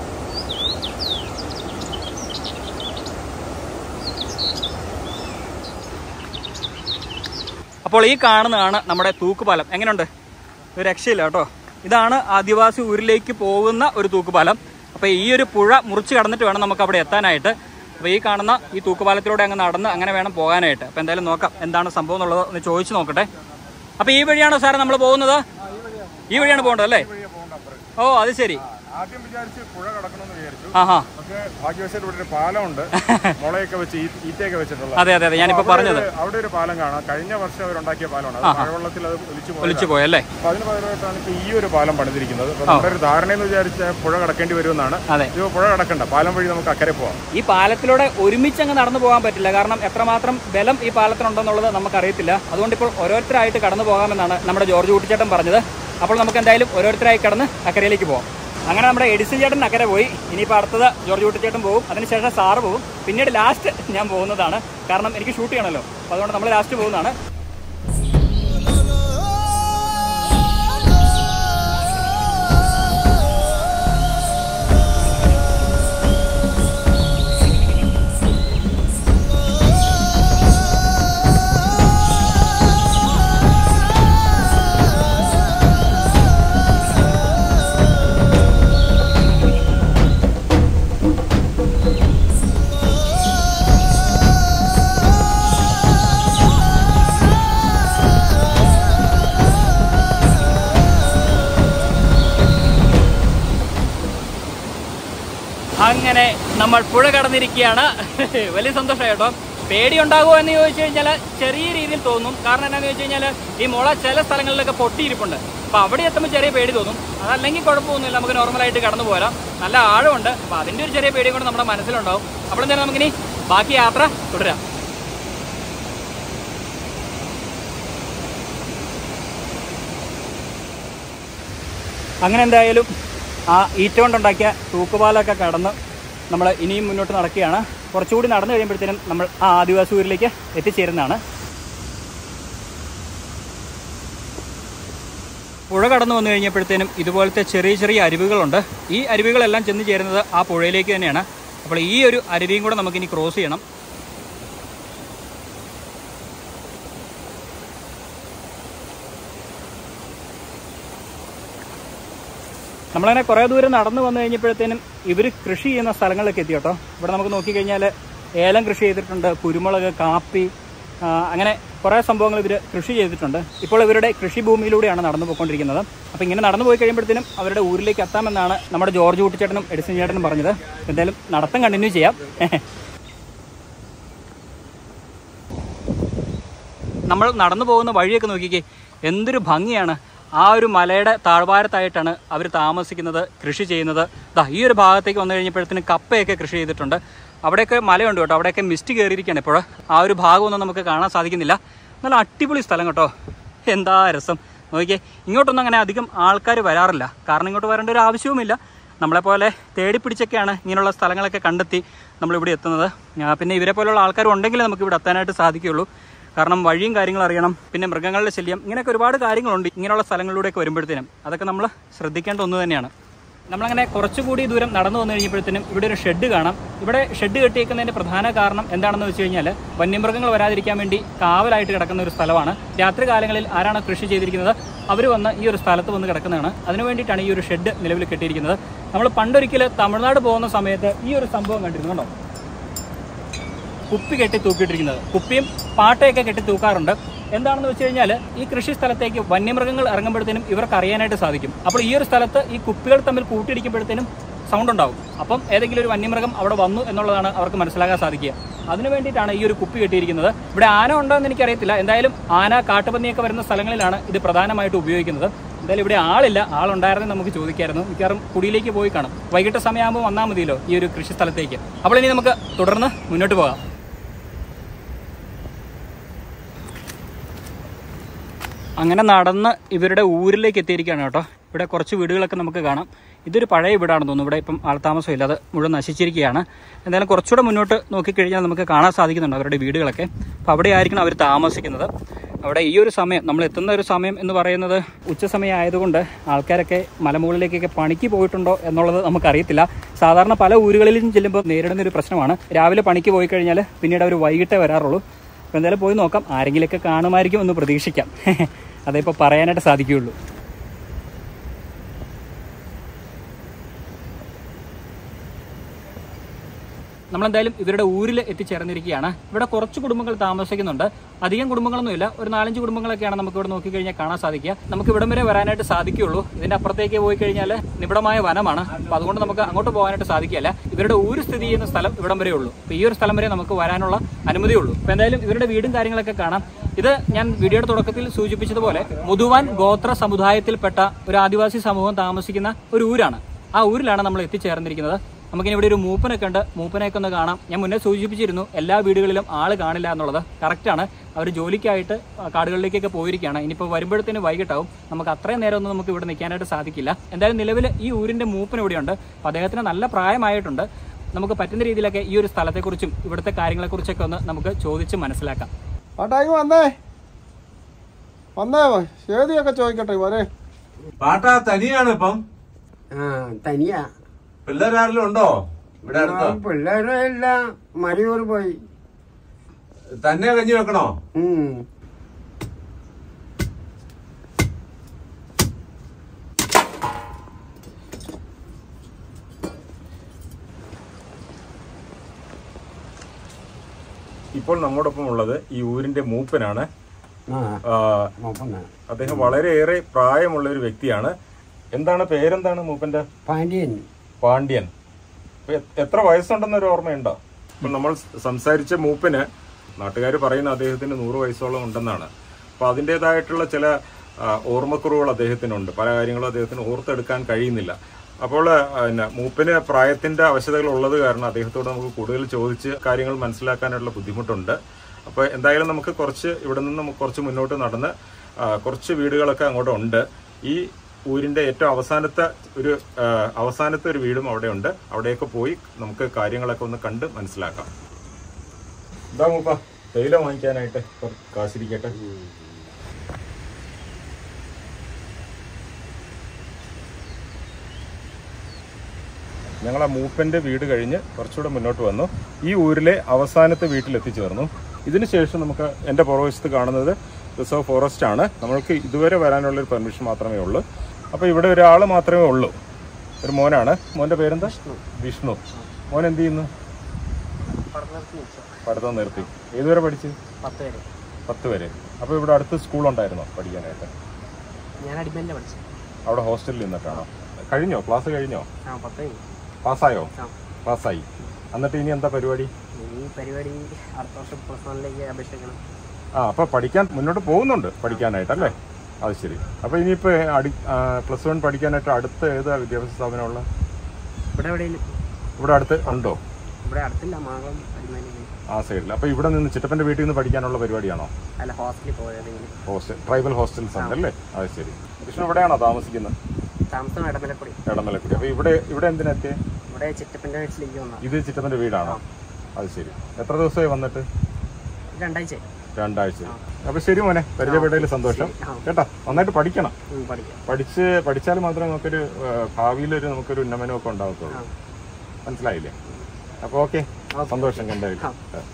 അപ്പോൾ ഈ കാണുന്നതാണ് നമ്മുടെ തൂക്കുപാലം എങ്ങനെയുണ്ട് ഒരു രക്ഷയില്ല കേട്ടോ ഇതാണ് ആദിവാസി ഊരിലേക്ക് പോകുന്ന ഒരു തൂക്കുപാലം അപ്പോൾ ഈ ഒരു പുഴ മുറിച്ച് കടന്നിട്ട് വേണം നമുക്ക് അവിടെ എത്താനായിട്ട് അപ്പോൾ ഈ കാണുന്ന ഈ തൂക്കുപാലത്തിലൂടെ അങ്ങ് നടന്ന് അങ്ങനെ വേണം പോകാനായിട്ട് അപ്പോൾ എന്തായാലും നോക്കാം എന്താണ് സംഭവം എന്നുള്ളത് ഒന്ന് ചോദിച്ചു നോക്കട്ടെ അപ്പൊ ഈ വഴിയാണോ സാറേ നമ്മൾ പോകുന്നത് ഈ വഴിയാണ് പോകേണ്ടത് അല്ലേ ഓ അത് ശരി ആദ്യം വിചാരിച്ച് പുഴ കടക്കണമെന്ന് വിചാരിച്ചു ആഹാ പക്ഷേ ഭാഗ്യവശാൽ ഇവിടെ ഒരു പാലമുണ്ട് മുളയൊക്കെ വെച്ച് ഈ- ഈറ്റയൊക്കെ വെച്ചിട്ടുള്ള അതെ അതെ അതെ ഞാനിപ്പോ അവിടെ പറഞ്ഞത് ഒരു- അവിടെ ഒരു പാലം കാണാം കഴിഞ്ഞ വർഷം അവരുണ്ടാക്കിയ പാലമാണ് അത് മഴവെള്ളത്തിൽ അത് ഒലിച്ചു പോയി ഒലിച്ചു പോയല്ലേ അപ്പൊ അതിന് പകരമായിട്ടാണ് ഇപ്പൊ ഈ ഒരു പാലം പണിതിരിക്കുന്നത് അപ്പൊ നമ്മുടെ ഒരു ധാരണയെന്ന് വിചാരിച്ച പുഴ കടക്കേണ്ടി വരുമെന്നാണ് അതെ ഇത് പുഴ കടക്കണ്ട പാലം വഴി നമുക്ക് അക്കരെ പോവാം ഈ പാലത്തിലൂടെ ഒരുമിച്ച് അങ്ങ് നടന്നു പോകാൻ പറ്റില്ല കാരണം എത്രമാത്രം ബലം ഈ പാലത്തിനുണ്ടെന്നുള്ളത് നമുക്കറിയത്തില്ല അതുകൊണ്ട് ഇപ്പോൾ ഓരോരുത്തരായിട്ട് കടന്നു പോകാമെന്നാണ് നമ്മുടെ ജോർജ് കുട്ടിച്ചേട്ടൻ പറഞ്ഞത് അപ്പോൾ നമുക്ക് എന്തായാലും ഓരോരുത്തരായി കടന്ന് അക്കരയിലേക്ക് പോകാം അങ്ങനെ നമ്മുടെ എഡിസൺ ചേട്ടൻ അക്കരെ പോയി ഇനിയിപ്പോൾ അടുത്തത് ജോർജ് കുട്ടിച്ചേട്ടൻ പോകും അതിനുശേഷം സാറ് പോകും പിന്നീട് ലാസ്റ്റ് ഞാൻ പോകുന്നതാണ് കാരണം എനിക്ക് ഷൂട്ട് ചെയ്യണമല്ലോ അപ്പോൾ അതുകൊണ്ട് നമ്മൾ ലാസ്റ്റ് പോകുന്നതാണ് അങ്ങനെ നമ്മൾ പുഴ കടന്നിരിക്കുകയാണ് വലിയ സന്തോഷം കേട്ടോ പേടി ഉണ്ടാകുമോ എന്ന് ചോദിച്ചു കഴിഞ്ഞാൽ ചെറിയ രീതിയിൽ തോന്നും കാരണം എന്താണെന്ന് ചോദിച്ചു കഴിഞ്ഞാൽ ഈ മുള ചില സ്ഥലങ്ങളിലൊക്കെ പൊട്ടിയിരിപ്പുണ്ട് അപ്പൊ അവിടെ എത്തുമ്പോൾ ചെറിയ പേടി തോന്നും അതല്ലെങ്കിൽ കുഴപ്പമൊന്നുമില്ല നമുക്ക് നോർമലായിട്ട് കടന്നു പോരാം നല്ല ആഴമുണ്ട് അപ്പൊ അതിന്റെ ഒരു ചെറിയ പേടി കൊണ്ട് നമ്മുടെ മനസ്സിലുണ്ടാവും അപ്പോൾ എന്തായാലും നമുക്കിനി ബാക്കി യാത്ര തുടരാം അങ്ങനെ എന്തായാലും ആ ഈറ്റ കൊണ്ടുണ്ടാക്കിയ തൂക്കുപാലൊക്കെ കടന്ന് നമ്മൾ ഇനിയും മുന്നോട്ട് നടക്കുകയാണ് കുറച്ചുകൂടി നടന്നു കഴിയുമ്പോഴത്തേനും നമ്മൾ ആ ആദിവാസി ഊരിലേക്ക് എത്തിച്ചേരുന്നതാണ് പുഴ കടന്നു വന്നു കഴിഞ്ഞപ്പോഴത്തേനും ഇതുപോലത്തെ ചെറിയ ചെറിയ അരുവികളുണ്ട് ഈ അരുവികളെല്ലാം ചെന്ന് ചേരുന്നത് ആ പുഴയിലേക്ക് തന്നെയാണ് അപ്പോൾ ഈ ഒരു അരുവിയും കൂടെ നമുക്കിനി ക്രോസ് ചെയ്യണം നമ്മളങ്ങനെ കുറേ ദൂരം നടന്നു വന്നു കഴിഞ്ഞപ്പോഴത്തേനും ഇവർ കൃഷി ചെയ്യുന്ന സ്ഥലങ്ങളിലേക്ക് എത്തി കേട്ടോ ഇവിടെ നമുക്ക് നോക്കിക്കഴിഞ്ഞാൽ ഏലം കൃഷി ചെയ്തിട്ടുണ്ട് കുരുമുളക് കാപ്പി ആ, അങ്ങനെ കുറേ സംഭവങ്ങൾ ഇവർ കൃഷി ചെയ്തിട്ടുണ്ട് ഇപ്പോൾ ഇവരുടെ കൃഷിഭൂമിയിലൂടെയാണ് നടന്നു പോയിക്കൊണ്ടിരിക്കുന്നത് അപ്പോൾ ഇങ്ങനെ നടന്നു പോയി കഴിയുമ്പോഴത്തേനും അവരുടെ ഊരിലേക്ക് എത്താമെന്നാണ് നമ്മുടെ ജോർജ് കുട്ടിച്ചേട്ടനും എഡിസൺ ചേട്ടനും പറഞ്ഞത് എന്തായാലും നടത്തം കണ്ടിന്യൂ ചെയ്യാം നമ്മൾ നടന്നു പോകുന്ന വഴിയൊക്കെ നോക്കിക്കേ എന്തൊരു ഭംഗിയാണ് ആ ഒരു മലയുടെ താഴ്വാരത്തായിട്ടാണ് അവർ താമസിക്കുന്നത് കൃഷി ചെയ്യുന്നത് ദാ ഈ ഒരു ഭാഗത്തേക്ക് വന്നു കഴിഞ്ഞപ്പോഴത്തേന് കപ്പയൊക്കെ കൃഷി ചെയ്തിട്ടുണ്ട് അവിടെയൊക്കെ മലയുണ്ട് കേട്ടോ അവിടെയൊക്കെ മിസ്റ്റ് കയറിയിരിക്കുകയാണ് ഇപ്പോൾ ആ ഒരു ഭാഗമൊന്നും നമുക്ക് കാണാൻ സാധിക്കുന്നില്ല നല്ല അടിപൊളി സ്ഥലം കേട്ടോ എന്താ രസം നോക്കിയേ ഇങ്ങോട്ടൊന്നും അങ്ങനെ അധികം ആൾക്കാർ വരാറില്ല കാരണം ഇങ്ങോട്ട് വരേണ്ട ഒരു ആവശ്യവുമില്ല നമ്മളെപ്പോലെ തേടിപ്പിടിച്ചൊക്കെയാണ് ഇങ്ങനെയുള്ള സ്ഥലങ്ങളൊക്കെ കണ്ടെത്തി നമ്മളിവിടെ എത്തുന്നത് ആ, പിന്നെ ഇവരെ പോലുള്ള ആൾക്കാർ ഉണ്ടെങ്കിൽ നമുക്ക് ഇവിടെ എത്താനായിട്ട് സാധിക്കുകയുള്ളൂ കാരണം വഴിയും കാര്യങ്ങളും അറിയണം പിന്നെ മൃഗങ്ങളുടെ ശല്യം ഇങ്ങനെയൊക്കെ ഒരുപാട് കാര്യങ്ങളുണ്ട് ഇങ്ങനെയുള്ള സ്ഥലങ്ങളിലൂടെയൊക്കെ വരുമ്പോഴത്തേനും അതൊക്കെ നമ്മൾ ശ്രദ്ധിക്കേണ്ട ഒന്ന് തന്നെയാണ് നമ്മളങ്ങനെ കുറച്ചുകൂടി ദൂരം നടന്നു വന്നു കഴിഞ്ഞപ്പോഴത്തേനും ഇവിടെ ഒരു ഷെഡ് കാണാം ഇവിടെ ഷെഡ് കെട്ടിയേക്കുന്നതിന്റെ പ്രധാന കാരണം എന്താണെന്ന് വെച്ച് കഴിഞ്ഞാൽ വന്യമൃഗങ്ങൾ വരാതിരിക്കാൻ വേണ്ടി കാവലായിട്ട് കിടക്കുന്ന ഒരു സ്ഥലമാണ് രാത്രി കാലങ്ങളിൽ ആരാണ് കൃഷി ചെയ്തിരിക്കുന്നത് അവർ വന്ന് ഈ ഒരു സ്ഥലത്ത് വന്ന് കിടക്കുന്നതാണ് അതിനു വേണ്ടിയിട്ടാണ് ഈ ഒരു ഷെഡ് നിലവിൽ കെട്ടിയിരിക്കുന്നത് നമ്മൾ പണ്ടൊരിക്കൽ തമിഴ്നാട് പോകുന്ന സമയത്ത് ഈ ഒരു സംഭവം കണ്ടിരുന്നു കണ്ടോ കുപ്പി കെട്ടി തൂക്കിയിട്ടിരിക്കുന്നത് കുപ്പിയും പാട്ടയൊക്കെ കെട്ടി തൂക്കാറുണ്ട് എന്താണെന്ന് വെച്ച് കഴിഞ്ഞാൽ ഈ കൃഷി സ്ഥലത്തേക്ക് വന്യമൃഗങ്ങൾ ഇറങ്ങുമ്പോഴത്തേനും ഇവർക്ക് അറിയാനായിട്ട് സാധിക്കും അപ്പോൾ ഈ ഒരു സ്ഥലത്ത് ഈ കുപ്പികൾ തമ്മിൽ കൂട്ടിയിടിക്കുമ്പോഴത്തേനും സൗണ്ട് ഉണ്ടാവും അപ്പം ഏതെങ്കിലും ഒരു വന്യമൃഗം അവിടെ വന്നു എന്നുള്ളതാണ് അവർക്ക് മനസ്സിലാക്കാൻ സാധിക്കുക അതിനു വേണ്ടിയിട്ടാണ് ഈ ഒരു കുപ്പി കെട്ടിയിരിക്കുന്നത് ഇവിടെ ആന ഉണ്ടോ എന്ന് എനിക്കറിയത്തില്ല എന്തായാലും ആന കാട്ടുപന്നിയൊക്കെ വരുന്ന സ്ഥലങ്ങളിലാണ് ഇത് പ്രധാനമായിട്ട് ഉപയോഗിക്കുന്നത് എന്തായാലും ഇവിടെ ആളില്ല ആളുണ്ടായിരുന്നെങ്കിൽ നമുക്ക് ചോദിക്കായിരുന്നു മിക്കവാറും കുടിയിലേക്ക് പോയി കാണും വൈകിട്ട് സമയമാകുമ്പോൾ വന്നാൽ മതിയല്ലോ ഈ ഒരു കൃഷി സ്ഥലത്തേക്ക് അപ്പോൾ ഇനി നമുക്ക് തുടർന്ന് മുന്നോട്ട് പോകാം അങ്ങനെ നടന്ന് ഇവരുടെ ഊരിലേക്ക് എത്തിയിരിക്കുകയാണ് കേട്ടോ ഇവിടെ കുറച്ച് വീടുകളൊക്കെ നമുക്ക് കാണാം ഇതൊരു പഴയ വീടാണെന്ന് തോന്നുന്നു ഇവിടെ ഇപ്പം ആൾത്താമസം ഇല്ല അത് മുഴുവൻ നശിച്ചിരിക്കുകയാണ് എന്തായാലും കുറച്ചുകൂടെ മുന്നോട്ട് നോക്കിക്കഴിഞ്ഞാൽ നമുക്ക് കാണാൻ സാധിക്കുന്നുണ്ട് അവരുടെ വീടുകളൊക്കെ അപ്പോൾ അവിടെ ആയിരിക്കണം അവർ താമസിക്കുന്നത് അവിടെ ഈ ഒരു സമയം നമ്മൾ എത്തുന്ന ഒരു സമയം എന്ന് പറയുന്നത് ഉച്ച സമയം ആയതുകൊണ്ട് ആൾക്കാരൊക്കെ മലമുകളിലേക്കൊക്കെ പണിക്ക് പോയിട്ടുണ്ടോ എന്നുള്ളത് നമുക്കറിയത്തില്ല സാധാരണ പല ഊരുകളിലും ചെല്ലുമ്പോൾ നേരിടുന്ന ഒരു പ്രശ്നമാണ് രാവിലെ പണിക്ക് പോയി കഴിഞ്ഞാൽ പിന്നീട് അവർ വൈകിട്ടേ വരാറുള്ളൂ അപ്പോൾ എന്തായാലും പോയി നോക്കാം ആരെങ്കിലുമൊക്കെ കാണുമായിരിക്കും എന്ന് പ്രതീക്ഷിക്കാം അതിപ്പോൾ പറയാനായിട്ട് സാധിക്കുകയുള്ളൂ നമ്മളെന്തായാലും ഇവരുടെ ഊരിൽ എത്തിച്ചേർന്നിരിക്കുകയാണ് ഇവിടെ കുറച്ച് കുടുംബങ്ങൾ താമസിക്കുന്നുണ്ട് അധികം കുടുംബങ്ങളൊന്നുമില്ല ഒരു നാലഞ്ച് കുടുംബങ്ങളൊക്കെയാണ് നമുക്ക് ഇവിടെ നോക്കിക്കഴിഞ്ഞാൽ കാണാൻ സാധിക്കുക നമുക്ക് ഇവിടം വരെ വരാനായിട്ട് സാധിക്കുകയുള്ളൂ ഇതിന്റെ അപ്പുറത്തേക്ക് പോയി കഴിഞ്ഞാൽ നിബിഡമായ വനമാണ് അപ്പൊ അതുകൊണ്ട് നമുക്ക് അങ്ങോട്ട് പോകാനായിട്ട് സാധിക്കില്ല ഇവരുടെ ഊര് സ്ഥിതി ചെയ്യുന്ന സ്ഥലം ഇവിടം വരെ ഉള്ളൂ അപ്പൊ ഈ ഒരു സ്ഥലം വരെ നമുക്ക് വരാനുള്ള അനുമതിയുള്ളൂ അപ്പൊ എന്തായാലും ഇവരുടെ വീടും കാര്യങ്ങളൊക്കെ കാണാം ഇത് ഞാൻ വീഡിയോയുടെ തുടക്കത്തിൽ സൂചിപ്പിച്ചതുപോലെ മുതുവാൻ ഗോത്ര സമുദായത്തിൽപ്പെട്ട ഒരു ആദിവാസി സമൂഹം താമസിക്കുന്ന ഒരു ഊരാണ് ആ ഊരിലാണ് നമ്മൾ എത്തിച്ചേർന്നിരിക്കുന്നത് നമുക്കിനി ഇവിടെ ഒരു മൂപ്പനൊക്കെ ഉണ്ട് മൂപ്പനെയൊക്കെ ഒന്ന് കാണാം ഞാൻ മുന്നേ സൂചിപ്പിച്ചിരുന്നു എല്ലാ വീടുകളിലും ആള് കാണില്ല എന്നുള്ളത് കറക്റ്റാണ് അവർ ജോലിക്കായിട്ട് കാടുകളിലേക്കൊക്കെ പോയിരിക്കുകയാണ് ഇനിയിപ്പോൾ വരുമ്പോഴത്തേന് വൈകിട്ടാവും നമുക്ക് അത്രയും നേരം ഒന്നും നമുക്ക് ഇവിടെ നിൽക്കാനായിട്ട് സാധിക്കില്ല എന്തായാലും നിലവിൽ ഈ ഊരിന്റെ മൂപ്പൻ ഇവിടെയുണ്ട് അപ്പോൾ അദ്ദേഹത്തിന് നല്ല പ്രായമായിട്ടുണ്ട് നമുക്ക് പറ്റുന്ന രീതിയിലൊക്കെ ഈ ഒരു സ്ഥലത്തെക്കുറിച്ചും ഇവിടുത്തെ കാര്യങ്ങളെക്കുറിച്ചൊക്കെ ഒന്ന് നമുക്ക് ചോദിച്ച് മനസ്സിലാക്കാം ആ ടൈം വന്നേ വന്നേ ശേതിയൊക്കെ ചോദിക്കട്ടെ വരെ പാട്ടാ തനിയാണ് ഇപ്പം ആ തനിയാ പിള്ളേരാരെങ്കിലും ഉണ്ടോ ഇവിടെ അടുത്ത് പിള്ളേരെ എല്ലാം മരിയൂർ പോയി തന്നെ കഞ്ഞി വെക്കണോ ഉം. ഇപ്പോൾ നമ്മോടൊപ്പം ഉള്ളത് ഈ ഊരിന്റെ മൂപ്പനാണ് ആ ആ, നോക്കുന്ന അദ്ദേഹം വളരെയേറെ പ്രായമുള്ള ഒരു വ്യക്തിയാണ് എന്താണ് പേരെന്താണ് മൂപ്പന്റെ പാണ്ഡ്യൻ പാണ്ഡ്യൻ ഇപ്പൊ എ- എത്ര വയസ്സുണ്ടെന്നൊരു ഓർമ്മയുണ്ടോ ഇപ്പൊ നമ്മൾ സംസാരിച്ച മൂപ്പന് നാട്ടുകാർ പറയുന്ന അദ്ദേഹത്തിന് നൂറ് വയസ്സോളം ഉണ്ടെന്നാണ് അപ്പൊ അതിൻ്റെതായിട്ടുള്ള ചില ആ, ഓർമ്മക്കുറവുകൾ അദ്ദേഹത്തിനുണ്ട് പല കാര്യങ്ങളും അദ്ദേഹത്തിന് ഓർത്തെടുക്കാൻ കഴിയുന്നില്ല അപ്പോൾ ആ, പിന്നെ മൂപ്പന് പ്രായത്തിന്റെ അവശതകൾ ഉള്ളത് കാരണം അദ്ദേഹത്തോട് നമുക്ക് കൂടുതൽ ചോദിച്ച് കാര്യങ്ങൾ മനസ്സിലാക്കാനുള്ള ബുദ്ധിമുട്ടുണ്ട് അപ്പോൾ എന്തായാലും നമുക്ക് കുറച്ച് ഇവിടെ നിന്ന് നമുക്ക് കുറച്ച് മുന്നോട്ട് നടന്ന് ആ, കുറച്ച് വീടുകളൊക്കെ അങ്ങോട്ട് ഉണ്ട് ഈ ഊരിന്റെ ഏറ്റവും അവസാനത്തെ ഒരു ആ, അവസാനത്തെ ഒരു വീടും അവിടെ ഉണ്ട് അവിടെയൊക്കെ പോയി നമുക്ക് കാര്യങ്ങളൊക്കെ ഒന്ന് കണ്ട് മനസ്സിലാക്കാം ഇതാ മൂപ്പ തേയില വാങ്ങിക്കാനായിട്ട് കുറച്ച് കാശിരിക്കട്ടെ ഞങ്ങൾ ആ മൂപ്പന്റെ വീട് കഴിഞ്ഞ് കുറച്ചുകൂടെ മുന്നോട്ട് വന്നു ഈ ഊരിലെ അവസാനത്തെ വീട്ടിൽ എത്തിച്ചേർന്നു ഇതിനുശേഷം നമുക്ക് എൻ്റെ പുറവശത്ത് കാണുന്നത് റിസർവ് ഫോറസ്റ്റ് ആണ് നമ്മൾക്ക് ഇതുവരെ വരാനുള്ള ഒരു പെർമിഷൻ മാത്രമേ ഉള്ളൂ അപ്പോൾ ഇവിടെ ഒരാൾ മാത്രമേ ഉള്ളൂ ഒരു മോനാണ് മോന്റെ പേരെന്താ വിഷ്ണു മോൻ എന്ത് ചെയ്യുന്നു പഠിത്തം നിർത്തി ഏതുവരെ പഠിച്ച് പത്ത് വരെ പത്ത് വരെ അപ്പോൾ ഇവിടെ അടുത്ത് സ്കൂൾ ഉണ്ടായിരുന്നോ പഠിക്കാനായിട്ട് ഞാൻ അടിമന്റെ പഠിച്ചു അവിടെ ഹോസ്റ്റലിൽ നിന്നിട്ടാണോ കഴിഞ്ഞോ ക്ലാസ് കഴിഞ്ഞോ ആ പത്ത് കഴിഞ്ഞു പാസ്സായോ ആ. പാസ്സായി എന്നിട്ട് ഇനി എന്താ പരിപാടി ഈ പരിപാടി അടുത്ത വർഷം പ്ലസ് വണ്ണിലേക്ക് അപേക്ഷിക്കണം ആ അപ്പൊ പഠിക്കാൻ മുന്നോട്ട് പോകുന്നുണ്ട് പഠിക്കാനായിട്ടല്ലേ അത് ശരി അപ്പൊ ഇനിയിപ്പോ അടി പ്ലസ് വൺ പഠിക്കാനായിട്ട് അടുത്ത ഏതാ വിദ്യാഭ്യാസ സ്ഥാപനമുള്ള ഇവിടെ എവിടെയെങ്കിലും ഇവിടെ അടുത്ത് ഉണ്ടോ ഇവിടെ അടുത്തില്ല മാങ്ങം അടിമാലി ആ സൈഡിൽ അപ്പൊ ഇവിടെ നിന്ന് ചിറ്റപ്പന്റെ വീട്ടിൽ നിന്ന് പഠിക്കാനുള്ള പരിപാടിയാണോ അല്ല ഹോസ്റ്റലിൽ പോയതെങ്കിലും ഹോസ്റ്റൽ ട്രൈബൽ ഹോസ്റ്റൽസ് ഉണ്ടല്ലേ അത് ശരി വിഷ്ണു ഇവിടെയാണോ താമസിക്കുന്നത് താമസം ഇടമലക്കുടി ഇടമലക്കുടി അപ്പൊ ഇവിടെ ഇവിടെ എന്തിനാ എത്തിയേ ഇവിടെ ചിറ്റപ്പൻ്റെ വീട്ടിലേക്ക് വന്ന ഇത് ചിറ്റപ്പന്റെ വീടാണോ അത് ശരി എത്ര ദിവസമായി വന്നിട്ട് രണ്ടാഴ്ച രണ്ടാഴ്ച അപ്പൊ ശരി മോനെ പരിചയപ്പെട്ടതിൽ സന്തോഷം ആ. കേട്ടാ നന്നായിട്ട് പഠിക്കണം പഠിക്കാം പഠിച്ച് പഠിച്ചാൽ മാത്രമേ നമുക്കൊരു ഭാവിയിലൊരു നമുക്കൊരു ഉന്നമനം ഒക്കെ ഉണ്ടാകത്തുള്ളൂ ആ. മനസ്സിലായില്ലേ അപ്പൊ ഓക്കെ സന്തോഷം കണ്ടായിട്ട്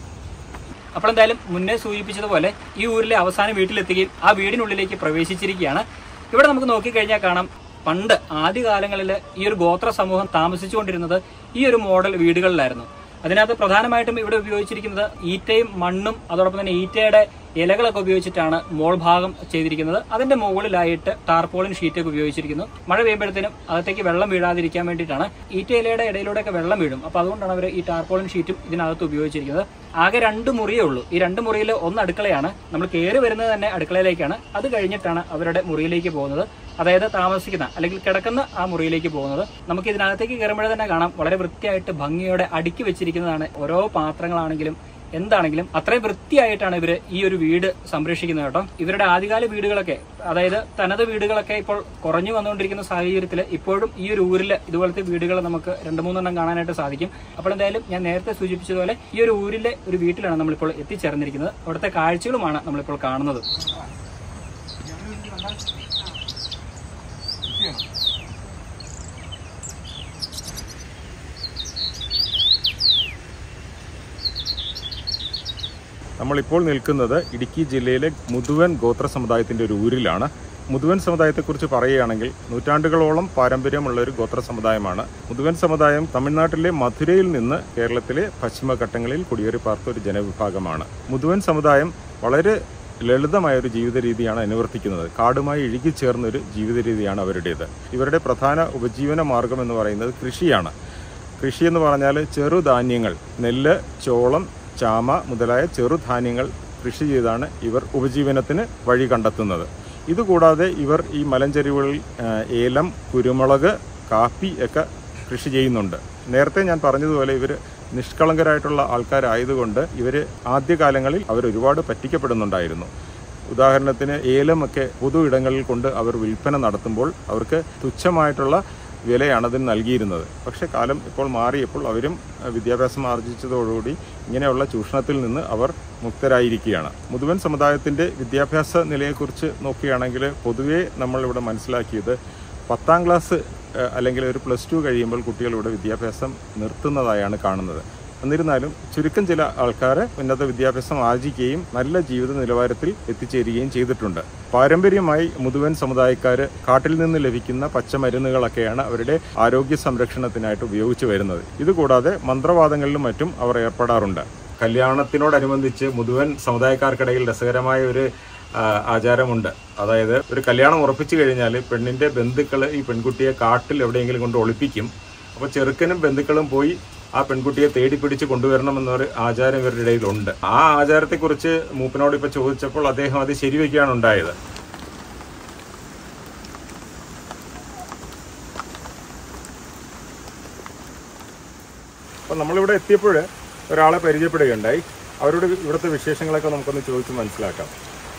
അപ്പോൾ എന്തായാലും മുന്നേ സൂചിപ്പിച്ചതുപോലെ ഈ ഊരിലെ അവസാന വീട്ടിലെത്തുകയും ആ വീടിനുള്ളിലേക്ക് പ്രവേശിച്ചിരിക്കുകയാണ് ഇവിടെ നമുക്ക് നോക്കിക്കഴിഞ്ഞാൽ കാണാം പണ്ട് ആദ്യകാലങ്ങളിൽ ഈ ഒരു ഗോത്ര സമൂഹം താമസിച്ചുകൊണ്ടിരുന്നത് ഈ ഒരു മോഡൽ വീടുകളിലായിരുന്നു അതിനകത്ത് പ്രധാനമായിട്ടും ഇവിടെ ഉപയോഗിച്ചിരിക്കുന്നത് ഈറ്റയും മണ്ണും അതോടൊപ്പം തന്നെ ഈറ്റയുടെ ഇലകളൊക്കെ ഉപയോഗിച്ചിട്ടാണ് മോൾ ഭാഗം ചെയ്തിരിക്കുന്നത് അതിന്റെ മുകളിലായിട്ട് ടാർപോളിൻ ഷീറ്റ് ഒക്കെ ഉപയോഗിച്ചിരിക്കുന്നു മഴ പെയ്യുമ്പോഴത്തേനും അകത്തേക്ക് വെള്ളം വീഴാതിരിക്കാൻ വേണ്ടിയിട്ടാണ് ഈറ്റ ഇലയുടെ ഇടയിലൂടെയൊക്കെ വെള്ളം വീഴും അപ്പോൾ അതുകൊണ്ടാണ് അവർ ഈ ടാർപോളിൻ ഷീറ്റും ഇതിനകത്ത് ഉപയോഗിച്ചിരിക്കുന്നത് ആകെ രണ്ട് മുറിയേ ഉള്ളൂ ഈ രണ്ട് മുറിയിൽ ഒന്ന് അടുക്കളയാണ് നമ്മൾ കയറി വരുന്നത് തന്നെ അടുക്കളയിലേക്കാണ് അത് കഴിഞ്ഞിട്ടാണ് അവരുടെ മുറിയിലേക്ക് പോകുന്നത് അതായത് താമസിക്കുന്ന അല്ലെങ്കിൽ കിടക്കുന്ന ആ മുറിയിലേക്ക് പോകുന്നത് നമുക്ക് ഇതിനകത്തേക്ക് കയറുമ്പോഴേ തന്നെ കാണാം വളരെ വൃത്തിയായിട്ട് ഭംഗിയോടെ അടുക്കി വെച്ചിരിക്കുന്നതാണ് ഓരോ പാത്രങ്ങളാണെങ്കിലും എന്താണെങ്കിലും അത്രയും വൃത്തിയായിട്ടാണ് ഇവര് ഈ ഒരു വീട് സംരക്ഷിക്കുന്നത് കേട്ടോ ഇവരുടെ ആദ്യകാല വീടുകളൊക്കെ അതായത് തനത് വീടുകളൊക്കെ ഇപ്പോൾ കുറഞ്ഞു വന്നുകൊണ്ടിരിക്കുന്ന സാഹചര്യത്തിൽ ഇപ്പോഴും ഈ ഒരു ഊരിൽ ഇതുപോലത്തെ വീടുകൾ നമുക്ക് രണ്ട് മൂന്നെണ്ണം കാണാനായിട്ട് സാധിക്കും അപ്പോൾ എന്തായാലും ഞാൻ നേരത്തെ സൂചിപ്പിച്ചതുപോലെ ഈ ഒരു ഊരിലെ ഒരു വീട്ടിലാണ് നമ്മളിപ്പോൾ എത്തിച്ചേർന്നിരിക്കുന്നത് അവിടുത്തെ കാഴ്ചകളുമാണ് നമ്മളിപ്പോൾ കാണുന്നത് നമ്മളിപ്പോൾ നിൽക്കുന്നത് ഇടുക്കി ജില്ലയിലെ മുതുവൻ ഗോത്ര സമുദായത്തിന്റെ ഒരു ഊരിലാണ് മുതുവൻ സമുദായത്തെക്കുറിച്ച് പറയുകയാണെങ്കിൽ നൂറ്റാണ്ടുകളോളം പാരമ്പര്യമുള്ള ഒരു ഗോത്ര സമുദായമാണ് മുതുവൻ സമുദായം തമിഴ്നാട്ടിലെ മധുരയിൽ നിന്ന് കേരളത്തിലെ പശ്ചിമഘട്ടങ്ങളിൽ കുടിയേറി പാർത്ത ഒരു ജനവിഭാഗമാണ് മുതുവൻ സമുദായം വളരെ ലളിതമായ ഒരു ജീവിത രീതിയാണ് അനുവർത്തിക്കുന്നത് കാടുമായി ഇഴുകിച്ചേർന്ന ഒരു ജീവിത രീതിയാണ് അവരുടേത് ഇവരുടെ പ്രധാന ഉപജീവന മാർഗം എന്ന് പറയുന്നത് കൃഷിയാണ് കൃഷി എന്ന് പറഞ്ഞാൽ ചെറുധാന്യങ്ങൾ നെല്ല് ചോളം ചാമ മുതലായ ചെറുധാന്യങ്ങൾ കൃഷി ചെയ്താണ് ഇവർ ഉപജീവനത്തിന് വഴി കണ്ടെത്തുന്നത് ഇതുകൂടാതെ ഇവർ ഈ മലഞ്ചെരിവുകളിൽ ആ, ഏലം കുരുമുളക് കാപ്പി ഒക്കെ കൃഷി ചെയ്യുന്നുണ്ട് നേരത്തെ ഞാൻ പറഞ്ഞതുപോലെ ഇവർ നിഷ്കളങ്കരായിട്ടുള്ള ആൾക്കാരായതുകൊണ്ട് ഇവർ ആദ്യകാലങ്ങളിൽ അവർ ഒരുപാട് പറ്റിക്കപ്പെടുന്നുണ്ടായിരുന്നു ഉദാഹരണത്തിന് ഏലമൊക്കെ പൊതു ഇടങ്ങളിൽ കൊണ്ട് അവർ വിൽപ്പന നടത്തുമ്പോൾ അവർക്ക് തുച്ഛമായിട്ടുള്ള വിലയാണ് അതിന് നൽകിയിരുന്നത് പക്ഷേ കാലം ഇപ്പോൾ മാറിയപ്പോൾ അവരും അഹ്, വിദ്യാഭ്യാസം ആർജിച്ചതോടുകൂടി ഇങ്ങനെയുള്ള ചൂഷണത്തിൽ നിന്ന് അവർ മുക്തരായിരിക്കുകയാണ് മുതുവൻ സമുദായത്തിൻ്റെ വിദ്യാഭ്യാസ നിലയെക്കുറിച്ച് നോക്കുകയാണെങ്കിൽ പൊതുവേ നമ്മൾ ഇവിടെ മനസ്സിലാക്കിയത് പത്താം ക്ലാസ് അഹ്, അല്ലെങ്കിൽ ഒരു പ്ലസ് ടു കഴിയുമ്പോൾ കുട്ടികൾ ഇവിടെ വിദ്യാഭ്യാസം നിർത്തുന്നതായാണ് കാണുന്നത് എന്നിരുന്നാലും ചുരുക്കം ചില ആൾക്കാർ ഉന്നത വിദ്യാഭ്യാസം ആർജിക്കുകയും നല്ല ജീവിത നിലവാരത്തിൽ എത്തിച്ചേരുകയും ചെയ്തിട്ടുണ്ട് പാരമ്പര്യമായി മുതുവൻ സമുദായക്കാർ കാട്ടിൽ നിന്ന് ലഭിക്കുന്ന പച്ചമരുന്നുകളൊക്കെയാണ് അവരുടെ ആരോഗ്യ സംരക്ഷണത്തിനായിട്ട് ഉപയോഗിച്ചു വരുന്നത് ഇതുകൂടാതെ മന്ത്രവാദങ്ങളിലും മറ്റും അവർ ഏർപ്പെടാറുണ്ട് കല്യാണത്തിനോടനുബന്ധിച്ച് മുതുവൻ സമുദായക്കാർക്കിടയിൽ രസകരമായ ഒരു ആ, ആചാരമുണ്ട് അതായത് ഒരു കല്യാണം ഉറപ്പിച്ചു കഴിഞ്ഞാൽ പെണ്ണിന്റെ ബന്ധുക്കൾ ഈ പെൺകുട്ടിയെ കാട്ടിൽ എവിടെയെങ്കിലും കൊണ്ട് ഒളിപ്പിക്കും അപ്പോൾ ചെറുക്കനും ബന്ധുക്കളും പോയി ആ പെൺകുട്ടിയെ തേടി പിടിച്ച് കൊണ്ടുവരണമെന്നൊരു ആചാരം ഇവരുടെ ഇടയിലുണ്ട് ആ ആചാരത്തെക്കുറിച്ച് മൂപ്പനോട് ഇപ്പൊ ചോദിച്ചപ്പോൾ അദ്ദേഹം അത് ശരിവെക്കുകയാണ് ഉണ്ടായത് അപ്പൊ നമ്മളിവിടെ എത്തിയപ്പോൾ ഒരാളെ പരിചയപ്പെടുകയുണ്ടായി അവരോട് ഇവിടുത്തെ വിശേഷങ്ങളൊക്കെ നമുക്കൊന്ന് ചോദിച്ച് മനസ്സിലാക്കാം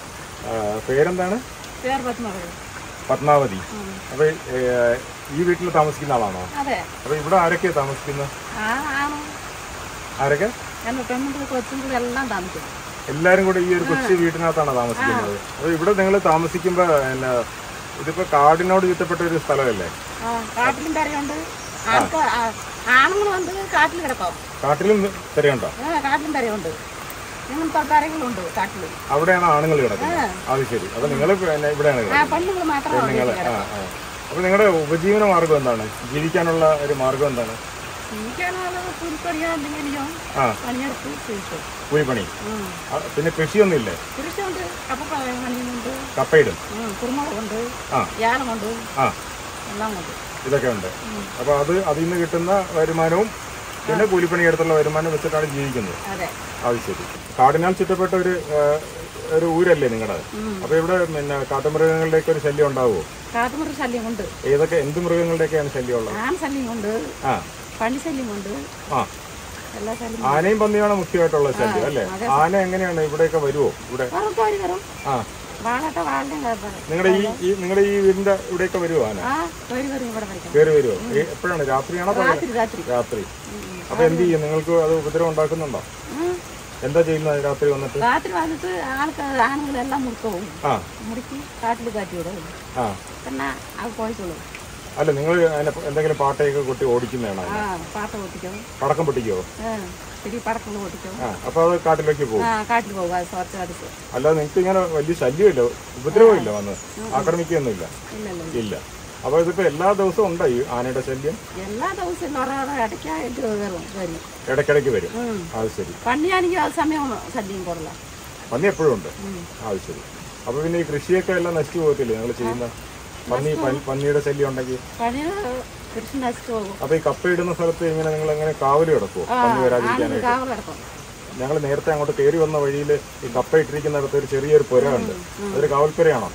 ആ, പേരെന്താണ് പേർ പത്മനാഭൻ പത്മാവതി അപ്പൊ ഏ, ഈ വീട്ടിൽ താമസിക്കുന്ന ആളാണോ അതെ അപ്പൊ ഇവിടെ ആരൊക്കെയാ താമസിക്കുന്നത് ആ ആണ് ആരൊക്കെ എന്റെ പെണ്ണുങ്ങൾ കൊച്ചുങ്ങൾ എല്ലാം താമസിക്കും എല്ലാരും കൂടെ ഈ ഒരു കൊച്ചു വീട്ടിനകത്താണ് താമസിക്കുന്നത് അപ്പൊ ഇവിടെ നിങ്ങൾ താമസിക്കുമ്പോ എന്നാ ഇതിപ്പോ കാടിനോട് ചുറ്റപ്പെട്ട ഒരു സ്ഥലമല്ലേ ആ കാട്ടിലും പെരയുണ്ട് ആൾക്ക് ആണുങ്ങളുണ്ട് കാട്ടിൽ കിടക്കും കാട്ടിലും തിരയുണ്ടോ ആ കാട്ടിലും പെരയുണ്ട് ഇങ്ങനത്തെ പെരകളുണ്ട് കാട്ടിൽ അവിടെയാണ് ആണുങ്ങൾ കിടക്കുന്നത് അത് ശരി അപ്പൊ നിങ്ങൾ ഇവിടെയാണ് ആ കിടക്കുന്നത് പെണ്ണുങ്ങൾ മാത്രമേ നിങ്ങൾ ആ ആ അപ്പൊ നിങ്ങളുടെ ഉപജീവന മാർഗം എന്താണ് ജീവിക്കാനുള്ള ഒരു മാർഗം എന്താണ് എനിക്കാണുള്ളത് കൂലിപ്പണിയോ എന്തെങ്കിലും ആ പണിയെടുത്ത് ചോദിക്കും കൂലിപ്പണി ആ, പിന്നെ കൃഷിയൊന്നും ഇല്ലേ കൃഷിയുണ്ട് കപ്പ പണിയുണ്ട് കപ്പയിടും കുരുമുളകുണ്ട് ആ. ഏലമുണ്ട് ആ എല്ലാം ഉണ്ട് ഇതൊക്കെ ഉണ്ട് അപ്പൊ അത് അതിൽ നിന്ന് കിട്ടുന്ന വരുമാനവും പിന്നെ കൂലിപ്പണിയെടുത്തുള്ള വരുമാനം വെച്ചിട്ടാണ് ജീവിക്കുന്നത് അതെ അത് ശരി കാടിനാൽ ചുറ്റപ്പെട്ട ഒരു ആ, ഒരു ഊരല്ലേ നിങ്ങളുടെ അപ്പൊ ഇവിടെ പിന്നെ കാട്ടുമൃഗങ്ങളുടെയൊക്കെ ഒരു ശല്യം ഉണ്ടാവുമോ കാട്ടുമുറി ശല്യം കൊണ്ട് ഏതൊക്കെ എന്ത് മൃഗങ്ങളുടെയൊക്കെയാണ് ശല്യം ഉള്ളത് ആൺ ശല്യം കൊണ്ട് ആ പണി ശല്യം കൊണ്ട് ആ എല്ലാ ശല്യം ആനയും പന്നിയാണ് മുഖ്യമായിട്ടുള്ള ശല്യം അല്ലേ ആന എങ്ങനെയാണ് ഇവിടെയൊക്കെ വരുമോ ഇവിടെ വരും കോരി വരും ആ വാളട്ട വാളിനും കുഴപ്പമില്ല നിങ്ങളുടെ ഈ ഈ നിങ്ങളുടെ ഈ വീടിന്റെ ഇവിടെയൊക്കെ വരുമോ ആന ആ കോരി വരും ഇവിടെ വരയ്ക്കും കയറി വരുമോ ഏ- എപ്പോഴാണ് രാത്രിയാണോ പകല്? രാത്രി രാത്രി രാത്രി അപ്പൊ എന്ത് ചെയ്യും നിങ്ങൾക്ക് അത് ഉപദ്രവം ഉണ്ടാക്കുന്നുണ്ടോ ഉം. എന്താ ചെയ്യുന്നത് രാത്രി വന്നിട്ട് രാത്രി വന്നിട്ട് ആൾക്കാർ ആണുങ്ങളെല്ലാം മുറുക്കവും ആ മുറുക്കി കാട്ടിൽ കാറ്റി വിടും ആ പിന്നെ അത് പോയിക്കോളും അല്ല നിങ്ങൾ അതിനെ എന്തെങ്കിലും പാട്ടയൊക്കെ കൊട്ടി ഓടിക്കുന്നതാണോ ആ പാട്ട പൊട്ടിക്കും പടക്കം പൊട്ടിക്കോ ആ ശരി പടക്കം പൊട്ടിക്കും ആ അപ്പൊ അത് കാട്ടിലേക്ക് പോകും ആ കാട്ടിൽ പോകും അത് കുറച്ച് അടുത്ത് അല്ലാതെ നിങ്ങൾക്ക് ഇങ്ങനെ വലിയ ശല്യമില്ല ഉപദ്രവമില്ല വന്ന് ആക്രമിക്കുകയൊന്നുമില്ല ഇല്ലല്ലോ ഇല്ല അപ്പൊ ഇതിപ്പോ എല്ലാ ദിവസവും ഉണ്ടോ ഈ ആനയുടെ ശല്യം എല്ലാ ദിവസവും ഓരോരോ ഇടയ്ക്കായിട്ട് വരും വരും ഇടയ്ക്കിടയ്ക്ക് വരും ഉം. അത് ശരി പണിയാണെങ്കിൽ ആ സമയം ശല്യം കുറല പന്നി എപ്പോഴും ഉണ്ട് അത് ശരി അപ്പൊ പിന്നെ ഈ കൃഷിയൊക്കെ എല്ലാം നശിച്ചു പോകത്തില്ലേ നിങ്ങൾ ചെയ്യുന്ന പന്നി പന്നി- പന്നിയുടെ ശല്യം ഉണ്ടെങ്കിൽ പണി കൃഷി നശിച്ചു പോകും അപ്പൊ ഈ കപ്പ ഇടുന്ന സ്ഥലത്ത് ഇങ്ങനെ നിങ്ങൾ എങ്ങനെ കാവല് കിടക്കുമോ പന്നി ആണുങ്ങൾ വരാതിരിക്കാനായിട്ട് കാവൽ കിടക്കും ഞങ്ങൾ നേരത്തെ അങ്ങോട്ട് കയറി വന്ന വഴിയിൽ ഈ കപ്പ ഇട്ടിരിക്കുന്നിടത്ത് ഒരു ചെറിയൊരു പുര ഉണ്ട് അതൊരു കാവൽപ്പുരയാണോ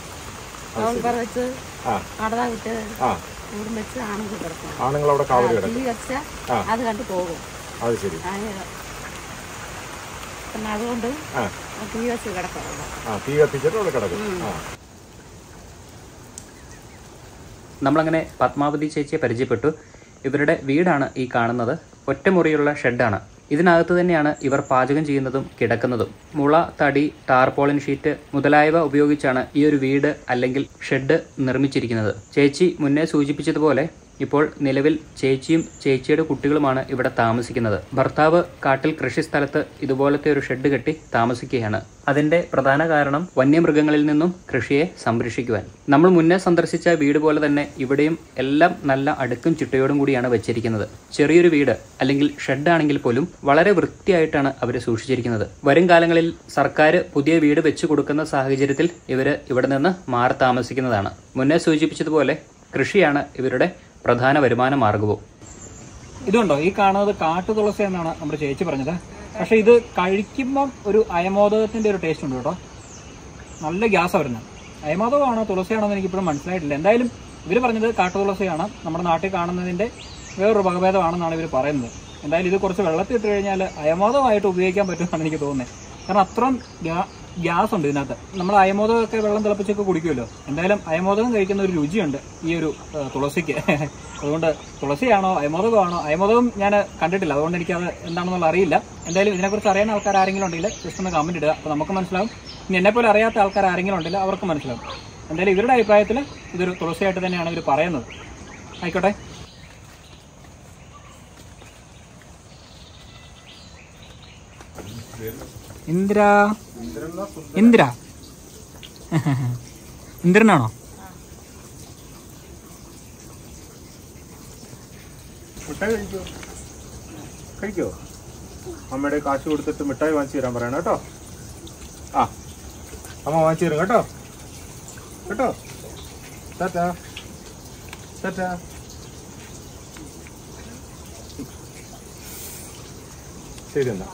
കാവൽ പറ വെച്ച് ആ കടത വിട്ട് ആ കൂടും വെച്ച് ആണുങ്ങൾ കിടക്കും ആണുങ്ങൾ അവിടെ കാവല് കിടക്കും തീ വെച്ച ആ. അത് കണ്ട് പോകും അത് ശരി അതിന് പിന്നെ അതുകൊണ്ട് ആ തീ വെച്ച് കിടക്കും ആ തീ കത്തിച്ചിട്ട് അവിടെ കിടക്കും ആ നമ്മളങ്ങനെ പത്മാവതി ചേച്ചിയെ പരിചയപ്പെട്ടു ഇവരുടെ വീടാണ് ഈ കാണുന്നത് ഒറ്റമുറിയുള്ള ഷെഡാണ് ഇതിനകത്ത് തന്നെയാണ് ഇവർ പാചകം ചെയ്യുന്നതും കിടക്കുന്നതും മുള തടി ടാർപോളിൻ ഷീറ്റ് മുതലായവ ഉപയോഗിച്ചാണ് ഈ ഒരു വീട് അല്ലെങ്കിൽ ഷെഡ് നിർമ്മിച്ചിരിക്കുന്നത് ചേച്ചി മുന്നേ സൂചിപ്പിച്ചതുപോലെ ഇപ്പോൾ നിലവിൽ ചേച്ചിയും ചേച്ചിയുടെ കുട്ടികളുമാണ് ഇവിടെ താമസിക്കുന്നത് ഭർത്താവ് കാട്ടിൽ കൃഷിസ്ഥലത്ത് ഇതുപോലത്തെ ഒരു ഷെഡ് കെട്ടി താമസിക്കുകയാണ് അതിന്റെ പ്രധാന കാരണം വന്യമൃഗങ്ങളിൽ നിന്നും കൃഷിയെ സംരക്ഷിക്കുവാൻ നമ്മൾ മുന്നേ സന്ദർശിച്ച വീട് പോലെ തന്നെ ഇവിടെയും എല്ലാം നല്ല അടുക്കും ചിട്ടയോടും കൂടിയാണ് വെച്ചിരിക്കുന്നത് ചെറിയൊരു വീട് അല്ലെങ്കിൽ ഷെഡ് ആണെങ്കിൽ പോലും വളരെ വൃത്തിയായിട്ടാണ് അവർ സൂക്ഷിച്ചിരിക്കുന്നത് വരും കാലങ്ങളിൽ സർക്കാർ പുതിയ വീട് വെച്ചു കൊടുക്കുന്ന സാഹചര്യത്തിൽ ഇവര് ഇവിടെ നിന്ന് മാറി താമസിക്കുന്നതാണ് മുന്നേ സൂചിപ്പിച്ചതുപോലെ കൃഷിയാണ് ഇവരുടെ പ്രധാന വരുമാന മാർഗവും ഇതുണ്ടോ ഈ കാണുന്നത് കാട്ടു തുളസി എന്നാണ് നമ്മുടെ ചേച്ചി പറഞ്ഞത് പക്ഷെ ഇത് കഴിക്കുമ്പം ഒരു അയമോദകത്തിന്റെ ഒരു ടേസ്റ്റ് ഉണ്ട് കേട്ടോ നല്ല ഗ്യാസ് വരുന്നത് അയമോദകമാണോ തുളസിയാണോ എന്ന് എനിക്കിപ്പോഴും മനസ്സിലായിട്ടില്ല എന്തായാലും ഇവർ പറഞ്ഞത് കാട്ടു തുളസിയാണ് നമ്മുടെ നാട്ടിൽ കാണുന്നതിന്റെ വേറൊരു വകഭേദമാണെന്നാണ് ഇവർ പറയുന്നത് എന്തായാലും ഇത് കുറച്ച് വെള്ളത്തിൽ ഇട്ട് കഴിഞ്ഞാൽ അയമോദമായിട്ട് ഉപയോഗിക്കാൻ പറ്റുമെന്നാണ് എനിക്ക് തോന്നുന്നത് കാരണം അത്രയും ഗ്യാ- ഗ്യാസ് ഉണ്ട് ഇതിനകത്ത് നമ്മൾ അയമോദകമൊക്കെ വെള്ളം തിളപ്പിച്ചൊക്കെ കുടിക്കുമല്ലോ എന്തായാലും അയമോദകം കഴിക്കുന്ന ഒരു രുചിയുണ്ട് ഈ ഒരു ആ, തുളസിക്ക് അതുകൊണ്ട് തുളസിയാണോ അയമോദകമാണോ അയമോദകം ഞാൻ കണ്ടിട്ടില്ല അതുകൊണ്ട് എനിക്കത് എന്താണെന്നുള്ള അറിയില്ല എന്തായാലും ഇതിനെക്കുറിച്ച് അറിയാൻ ആൾക്കാർ ആരെങ്കിലും ഉണ്ടെങ്കിൽ ജസ്റ്റ് ഒന്ന് കമന്റ് ഇടുക അപ്പോൾ നമുക്ക് മനസ്സിലാവും ഇനി എന്നെപ്പോലെ അറിയാത്ത ആൾക്കാർ ആരെങ്കിലും ഉണ്ടെങ്കിൽ അവർക്ക് മനസ്സിലാവും എന്തായാലും ഇവരുടെ അഭിപ്രായത്തിൽ ഇതൊരു തുളസിയായിട്ട് തന്നെയാണ് ഇവർ പറയുന്നത് ആയിക്കോട്ടെ ഇന്ദ്ര ഇന്ദ്ര ഇന്ദ്രനാണോ മിഠായി കഴിക്കോ കഴിക്കോ അമ്മയുടെ കാശ് കൊടുത്തിട്ട് മിഠായി വാങ്ങിച്ചു തരാൻ പറയണം കേട്ടോ ആ അമ്മ വാങ്ങിച്ചു തരും കേട്ടോ കേട്ടോ ടാറ്റാ ടാറ്റാ ശരി എന്നാ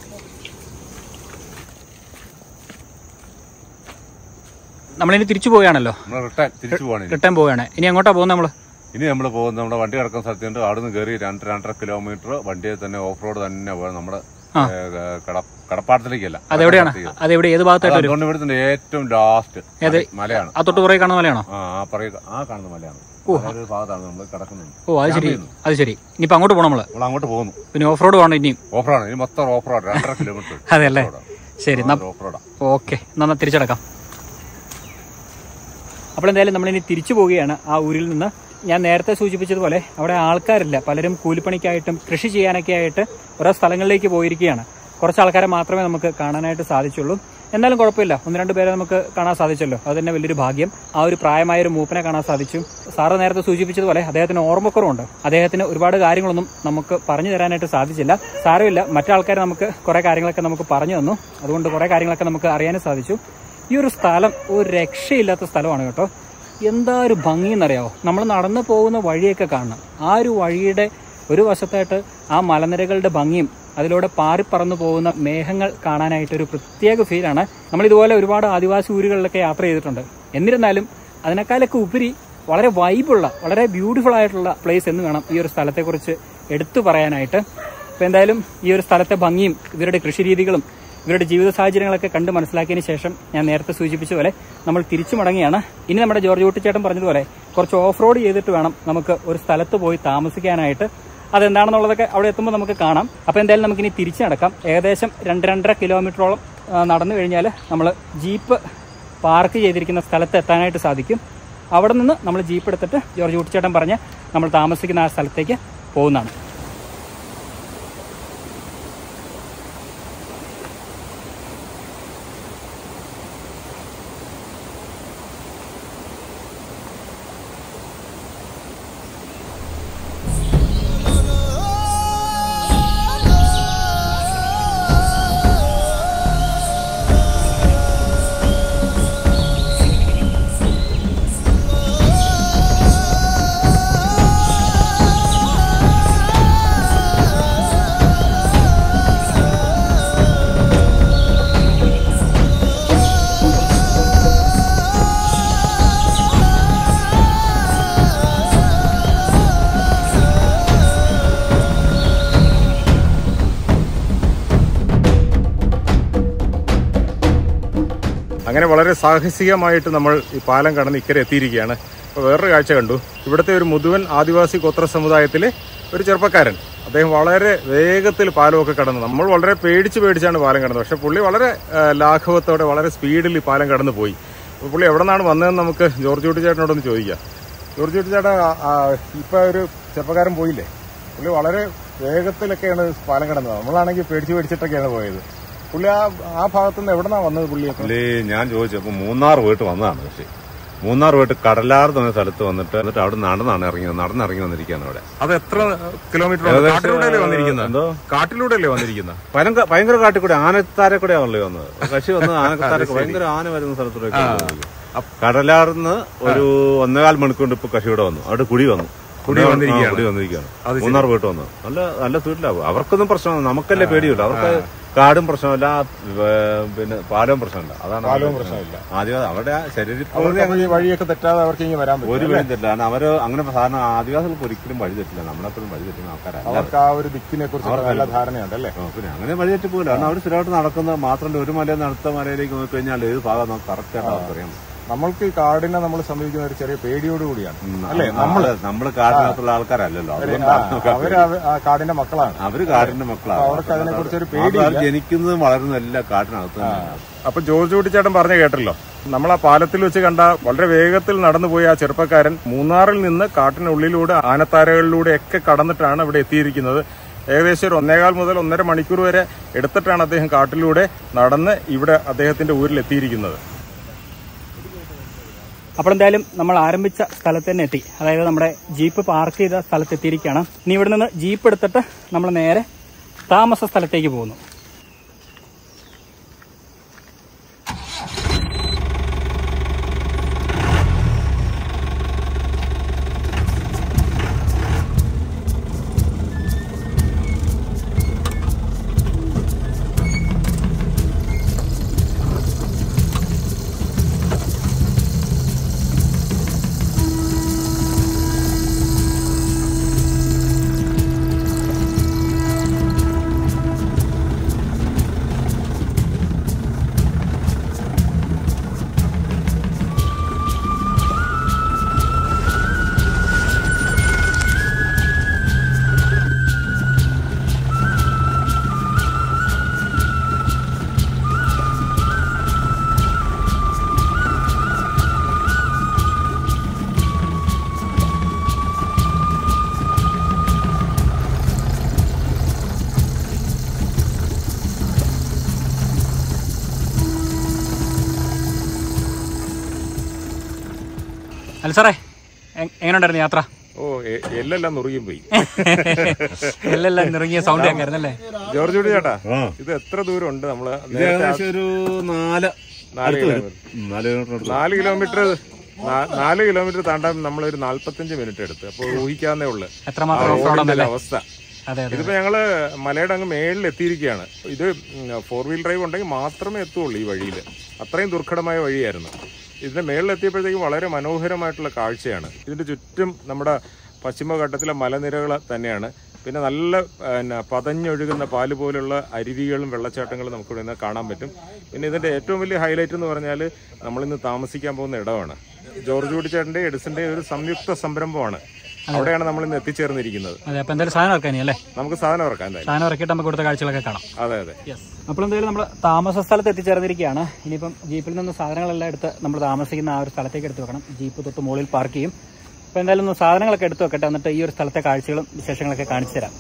നമ്മളിനി തിരിച്ചു പോവുകയാണല്ലോ നമ്മൾ റിട്ടേൺ തിരിച്ചു പോവാണ് ഇനി. റിട്ടേൺ പോവുകയാണ് ഇനി എങ്ങോട്ടാ പോകുന്നത് നമ്മള് ഇനി നമ്മൾ പോകുന്നത് നമ്മുടെ വണ്ടി കിടക്കുന്ന സ്ഥലത്തുണ്ട് അവിടെ നിന്ന് കയറി രണ്ട് രണ്ടര കിലോമീറ്റർ വണ്ടിയെ തന്നെ ഓഫ് റോഡ് തന്നെ പോകണം നമ്മുടെ ആ. ഏ, കട- കടപ്പാടത്തിലേക്കല്ല അതെവിടെയാണ് അതെവിടെ ഏത് ഭാഗത്തായിട്ട് വരും അതുകൊണ്ട് ഇവിടുത്തെ ഏറ്റവും ലാസ്റ്റ് ഏത്? മലയാണ് ആ തൊട്ട് പുറകെ കാണുന്ന മലയാണോ ആ ആ പറയുക ആ കാണുന്ന മലയാണ് ഒരു ഭാഗത്താണ് നമ്മൾ കിടക്കുന്നത് ഓ അത് ശരി അത് ശരി ഇനിയിപ്പോ അങ്ങോട്ട് പോകണം നമ്മള് നമ്മൾ അങ്ങോട്ട് പോകുന്നു പിന്നെ ഓഫ് റോഡ് പോകണം ഇനിയും ഓഫ് റോഡ് ഇനി മൊത്തം ഓഫ് റോഡ് രണ്ടര കിലോമീറ്റർ അതെ അല്ലേ ശരി എന്നാ ഓഫ് റോഡാ ഓക്കെ എന്നാ തിരിച്ചടക്കാം അപ്പോൾ എന്തായാലും നമ്മളിനി തിരിച്ചു പോവുകയാണ് ആ ഊരിൽ നിന്ന് ഞാൻ നേരത്തെ സൂചിപ്പിച്ചതുപോലെ അവിടെ ആൾക്കാരില്ല പലരും കൂലിപ്പണിക്കായിട്ടും കൃഷി ചെയ്യാനൊക്കെ ആയിട്ട് ഓരോ സ്ഥലങ്ങളിലേക്ക് പോയിരിക്കുകയാണ് കുറച്ച് ആൾക്കാരെ മാത്രമേ നമുക്ക് കാണാനായിട്ട് സാധിച്ചുള്ളൂ എന്നാലും കുഴപ്പമില്ല ഒന്ന് രണ്ട് പേരെ നമുക്ക് കാണാൻ സാധിച്ചല്ലോ അത് തന്നെ വലിയൊരു ഭാഗ്യം ആ ഒരു പ്രായമായ ഒരു മൂപ്പനെ കാണാൻ സാധിച്ചു സാറ് നേരത്തെ സൂചിപ്പിച്ചതുപോലെ അദ്ദേഹത്തിന് ഓർമ്മക്കുറവുണ്ട് അദ്ദേഹത്തിന് ഒരുപാട് കാര്യങ്ങളൊന്നും നമുക്ക് പറഞ്ഞു തരാനായിട്ട് സാധിച്ചില്ല സാരമില്ല മറ്റാൾക്കാർ നമുക്ക് കുറെ കാര്യങ്ങളൊക്കെ നമുക്ക് പറഞ്ഞു തന്നു അതുകൊണ്ട് കുറെ കാര്യങ്ങളൊക്കെ നമുക്ക് അറിയാനും സാധിച്ചു ഈ ഒരു സ്ഥലം ഒരു രക്ഷയില്ലാത്ത സ്ഥലമാണ് കേട്ടോ എന്താ ഒരു ഭംഗി എന്നറിയാവോ നമ്മൾ നടന്നു പോകുന്ന വഴിയൊക്കെ കാണണം ആ ഒരു വഴിയുടെ ഒരു വശത്തായിട്ട് ആ മലനിരകളുടെ ഭംഗിയും അതിലൂടെ പാറിപ്പറന്നു പോകുന്ന മേഘങ്ങൾ കാണാനായിട്ട് ഒരു പ്രത്യേക ഫീലാണ് നമ്മൾ ഇതുപോലെ ഒരുപാട് ആദിവാസി ഊരുകളിലൊക്കെ യാത്ര ചെയ്തിട്ടുണ്ട് എന്നിരുന്നാലും അതിനേക്കാളൊക്കെ ഉപരി വളരെ വൈബുള്ള വളരെ ബ്യൂട്ടിഫുൾ ആയിട്ടുള്ള പ്ലേസ് എന്ന് വേണം ഈ ഒരു സ്ഥലത്തെക്കുറിച്ച് എടുത്തു പറയാനായിട്ട് അപ്പോൾ എന്തായാലും ഈ ഒരു സ്ഥലത്തെ ഭംഗിയും ഇവരുടെ കൃഷിരീതികളും ഇവരുടെ ജീവിത സാഹചര്യങ്ങളൊക്കെ കണ്ട് മനസ്സിലാക്കിയതിന് ശേഷം ഞാൻ നേരത്തെ സൂചിപ്പിച്ച പോലെ നമ്മൾ തിരിച്ചു മടങ്ങിയാണ് ഇനി നമ്മുടെ ജോർജ് കുട്ടിച്ചേട്ടൻ പറഞ്ഞതുപോലെ കുറച്ച് ഓഫ് റോഡ് ചെയ്തിട്ട് വേണം നമുക്ക് ഒരു സ്ഥലത്ത് പോയി താമസിക്കാനായിട്ട് അതെന്താണെന്നുള്ളതൊക്കെ അവിടെ എത്തുമ്പോൾ നമുക്ക് കാണാം അപ്പോൾ എന്തായാലും നമുക്കിനി തിരിച്ചു നടക്കാം ഏകദേശം രണ്ട് രണ്ടര കിലോമീറ്ററോളം ആ, നടന്നു കഴിഞ്ഞാൽ നമ്മൾ ജീപ്പ് പാർക്ക് ചെയ്തിരിക്കുന്ന സ്ഥലത്ത് എത്താനായിട്ട് സാധിക്കും അവിടെ നിന്ന് നമ്മൾ ജീപ്പ് എടുത്തിട്ട് ജോർജ് കുട്ടിച്ചേട്ടൻ പറഞ്ഞ് നമ്മൾ താമസിക്കുന്ന ആ സ്ഥലത്തേക്ക് പോകുന്നതാണ് അങ്ങനെ വളരെ സാഹസികമായിട്ട് നമ്മൾ ഈ പാലം കടന്ന് ഇക്കരെ എത്തിയിരിക്കുകയാണ് അപ്പോൾ വേറൊരു കാഴ്ച കണ്ടു ഇവിടുത്തെ ഒരു മുതുവൻ ആദിവാസി ഗോത്ര സമുദായത്തിലെ ഒരു ചെറുപ്പക്കാരൻ അദ്ദേഹം വളരെ വേഗത്തിൽ പാലമൊക്കെ കടന്നു നമ്മൾ വളരെ പേടിച്ച് പേടിച്ചാണ് പാലം കടന്നത് പക്ഷെ പുള്ളി വളരെ ആ, ലാഘവത്തോടെ വളരെ സ്പീഡിൽ ഈ പാലം കടന്നു പോയി അപ്പോൾ പുള്ളി എവിടെ നിന്നാണ് വന്നതെന്ന് നമുക്ക് ജോർജ് കുട്ടി ചേട്ടനോടൊന്ന് ചോദിക്കാം ജോർജ് കുട്ടി ചേട്ടാ ആ, ആ, ഇപ്പൊ ഒരു ചെറുപ്പക്കാരൻ പോയില്ലേ പുള്ളി വളരെ വേഗത്തിലൊക്കെയാണ് പാലം കിടന്നത് നമ്മളാണെങ്കിൽ പേടിച്ച് പേടിച്ചിട്ടൊക്കെയാണ് പോയത് പുള്ളി ആ ആ ഭാഗത്തുനിന്ന് എവിടെന്നാ വന്നത് പുള്ളിയൊക്കെ പുള്ളി ഞാൻ ചോദിച്ചപ്പോ മൂന്നാർ പോയിട്ട് വന്നതാണ് പക്ഷേ മൂന്നാർ പോയിട്ട് കടലാർ എന്ന സ്ഥലത്ത് വന്നിട്ട് എന്നിട്ട് അവിടെ നടന്നാണ് ഇറങ്ങിയത് നടന്നിറങ്ങി വന്നിരിക്കുകയാണ് അവിടെ അത് എത്ര കിലോമീറ്റർ ഏകദേശം, കാട്ടിലൂടെയല്ലേ വന്നിരിക്കുന്നത് എന്തോ? കാട്ടിലൂടെയല്ലേ വന്നിരിക്കുന്നത് ഭയങ്കര ഭയങ്കര കാട്ടിക്കൂടെ ആനത്താരെ കൂടെ ആണല്ലോ വന്നത് കശി വന്ന് ആനത്താരെ ഭയങ്കര ആന വരുന്ന സ്ഥലത്തൂടെ കടലാർന്ന് ഒരു ഒന്നേകാൽ മണിക്കൂർ ഇപ്പൊ കശിയുടെ വന്നു അവിടെ കുടി വന്നു കുടി ആ, വന്നിരിക്കുകയാണ്. കുടി വന്നിരിക്കുകയാണ് അത് ശരി. മൂന്നാർ പോയിട്ട് വന്നു നല്ല നല്ല സ്പീഡിലാവും അവർക്കൊന്നും പ്രശ്നമല്ല നമുക്കല്ലേ പേടിയില്ല അവർക്ക് കാടും പ്രശ്നമില്ല ഏ, പിന്നെ പാലവും പ്രശ്നമില്ല അതാണ് പാലവും പ്രശ്നമില്ല. ആദ്യം അവരുടെ ആ ശരീര അവർക്ക് അപ്പൊ ഈ വഴിയൊക്കെ തെറ്റാതെ അവർക്ക് ഇങ്ങനെ വരാൻ ഒരു പറ്റും വഴി അല്ലേ? തെറ്റില്ല കാരണം അവര് അങ്ങനെ സാധാരണ ആദിവാസികൾക്ക് ഒരിക്കലും വഴി തെറ്റില്ല നമ്മളെപ്പോഴും വഴി തെറ്റുന്ന ആൾക്കാരല്ല അവർക്ക് ആ ഒരു ദിക്കിനെ കുറിച്ച് നല്ല ധാരണയുണ്ട് അല്ലേ ആ, പിന്നെ അങ്ങനെ വഴി തെറ്റി പോകില്ല കാരണം അവർ സ്ഥിരമായിട്ട് നടക്കുന്ന മാത്രമല്ല ഒരു മലയിൽ നിന്ന് അടുത്ത മലയിലേക്ക് നോക്കി കഴിഞ്ഞാൽ ഏത് ഭാഗം നമുക്ക് കറക്റ്റ് ആയിട്ട് അവർക്ക് അറിയാം നമ്മൾക്ക് ഈ കാടിനെ നമ്മൾ സമീപിക്കുന്ന ഒരു ചെറിയ പേടിയോട് കൂടിയാണ് ഉം, അല്ലേ നമ്മള് നമ്മള് കാടിനകത്തുള്ള ആൾക്കാരല്ലല്ലോ ആ, അതുകൊണ്ടാണ് നമുക്ക് അവര് അവ- ആ കാടിന്റെ മക്കളാണ് അവര് കാടിന്റെ മക്കളാണ് അവർക്ക് അതിനെക്കുറിച്ചൊരു മാത്രമല്ല, പേടിയില്ല. ജനിക്കുന്നതും വളരുന്നതും എല്ലാം കാട്ടിനകത്ത് തന്നെയാണ്. അപ്പൊ ജോർജ് കുട്ടിച്ചേട്ടൻ പറഞ്ഞ കേട്ടല്ലോ നമ്മൾ ആ പാലത്തിൽ വെച്ച് കണ്ട വളരെ വേഗത്തിൽ നടന്നുപോയ ആ ചെറുപ്പക്കാരൻ മൂന്നാറിൽ നിന്ന് കാട്ടിനുള്ളിലൂടെ ആനത്താരകളിലൂടെ ഒക്കെ കടന്നിട്ടാണ് ഇവിടെ എത്തിയിരിക്കുന്നത് ഏകദേശം ഒരു ഒന്നേകാൽ മുതൽ ഒന്നര മണിക്കൂർ വരെ എടുത്തിട്ടാണ് അദ്ദേഹം കാട്ടിലൂടെ നടന്ന് ഇവിടെ അദ്ദേഹത്തിന്റെ ഊരിൽ എത്തിയിരിക്കുന്നത് അപ്പോൾ എന്തായാലും നമ്മൾ ആരംഭിച്ച സ്ഥലത്ത് തന്നെ എത്തി അതായത് നമ്മുടെ ജീപ്പ് പാർക്ക് ചെയ്ത സ്ഥലത്ത് എത്തിയിരിക്കുകയാണ് ഇനി ഇവിടെ നിന്ന് ജീപ്പ് എടുത്തിട്ട് നമ്മൾ നേരെ താമസ സ്ഥലത്തേക്ക് പോകുന്നു അല്ല സാറേ എ- എങ്ങനെയുണ്ടായിരുന്നു യാത്ര ഓ എ- എല്ലെല്ലാം നുറുകിയും പോയി എല്ലാം നിറങ്ങിയ സൗണ്ട് കേൾക്കായിരുന്നല്ലേ ജോർജ് കുട്ടി ചേട്ടാ ആ. ഇത് എത്ര ദൂരം ഉണ്ട് നമ്മള് ഇത് ഏകദേശം ഒരു നാല് നാല് അടുത്ത് വരും. കിലോമീറ്റർ. ഉം, നാല് കിലോമീറ്റർ അടുത്ത്. നാല് കിലോമീറ്റർ നാ- നാല് കിലോമീറ്റർ താണ്ടാൻ നമ്മളൊരു നാല്പത്തഞ്ച് മിനിറ്റ് എടുത്ത് അപ്പോൾ ഊഹിക്കാവുന്നേ ഉള്ളു എത്രമാത്രം ആ ഓഫ് റോഡ് റോഡിന്റെ അവസ്ഥ അതെ അതെ ഇതിപ്പോ ഞങ്ങള് മലയുടെ അങ്ങ് മേളിൽ എത്തിയിരിക്കുകയാണ് ഇത് ഫോർ വീൽ ഡ്രൈവ് ഉണ്ടെങ്കിൽ മാത്രമേ എത്തുള്ളൂ ഈ വഴിയിൽ അത്രയും ദുർഘടമായ വഴിയായിരുന്നു ഇതിന്റെ മേളിൽ എത്തിയപ്പോഴത്തേക്കും വളരെ മനോഹരമായിട്ടുള്ള കാഴ്ചയാണ് ഇതിന്റെ ചുറ്റും നമ്മുടെ പശ്ചിമഘട്ടത്തിലെ മലനിരകൾ തന്നെയാണ് പിന്നെ നല്ല പിന്നെ പതഞ്ഞൊഴുകുന്ന പാല് പോലുള്ള അരുവികളും വെള്ളച്ചാട്ടങ്ങളും നമുക്ക് ഇവിടെ നിന്ന് കാണാൻ പറ്റും പിന്നെ ഇതിന്റെ ഏറ്റവും വലിയ ഹൈലൈറ്റ് എന്ന് പറഞ്ഞാൽ നമ്മളിന്ന് താമസിക്കാൻ പോകുന്ന ഇടമാണ് ജോർജ് കുടിച്ചേട്ടന്റെ എഡിസിന്റെ ഒരു സംയുക്ത സംരംഭമാണ് അവിടെയാണ് നമ്മൾ ഇന്ന് എത്തിച്ചേർന്നിരിക്കുന്നത് അതെ അപ്പൊ എന്തായാലും സാധനം ഇറക്കാനി അല്ലേ നമുക്ക് സാധനം ഇറക്കാം എന്തായാലും സാധനം ഇറക്കിയിട്ട് നമുക്ക് ഇവിടുത്തെ കാഴ്ചകളൊക്കെ കാണാം അതെ അതെ അപ്പോൾ എന്തായാലും നമ്മൾ താമസ സ്ഥലത്ത് എത്തിച്ചേർന്നിരിക്കുകയാണ് ഇനിയിപ്പം ജീപ്പിൽ നിന്ന് സാധനങ്ങളെല്ലാം എടുത്ത് നമ്മൾ താമസിക്കുന്ന ആ ഒരു സ്ഥലത്തേക്ക് എടുത്ത് വെക്കണം ജീപ്പ് തൊട്ട് മുകളിൽ പാർക്ക് ചെയ്യും അപ്പോൾ എന്തായാലും ഒന്ന് സാധനങ്ങളൊക്കെ എടുത്ത് വെക്കട്ടെ എന്നിട്ട് ഈ ഒരു സ്ഥലത്തെ കാഴ്ചകളും വിശേഷങ്ങളൊക്കെ കാണിച്ചു തരാം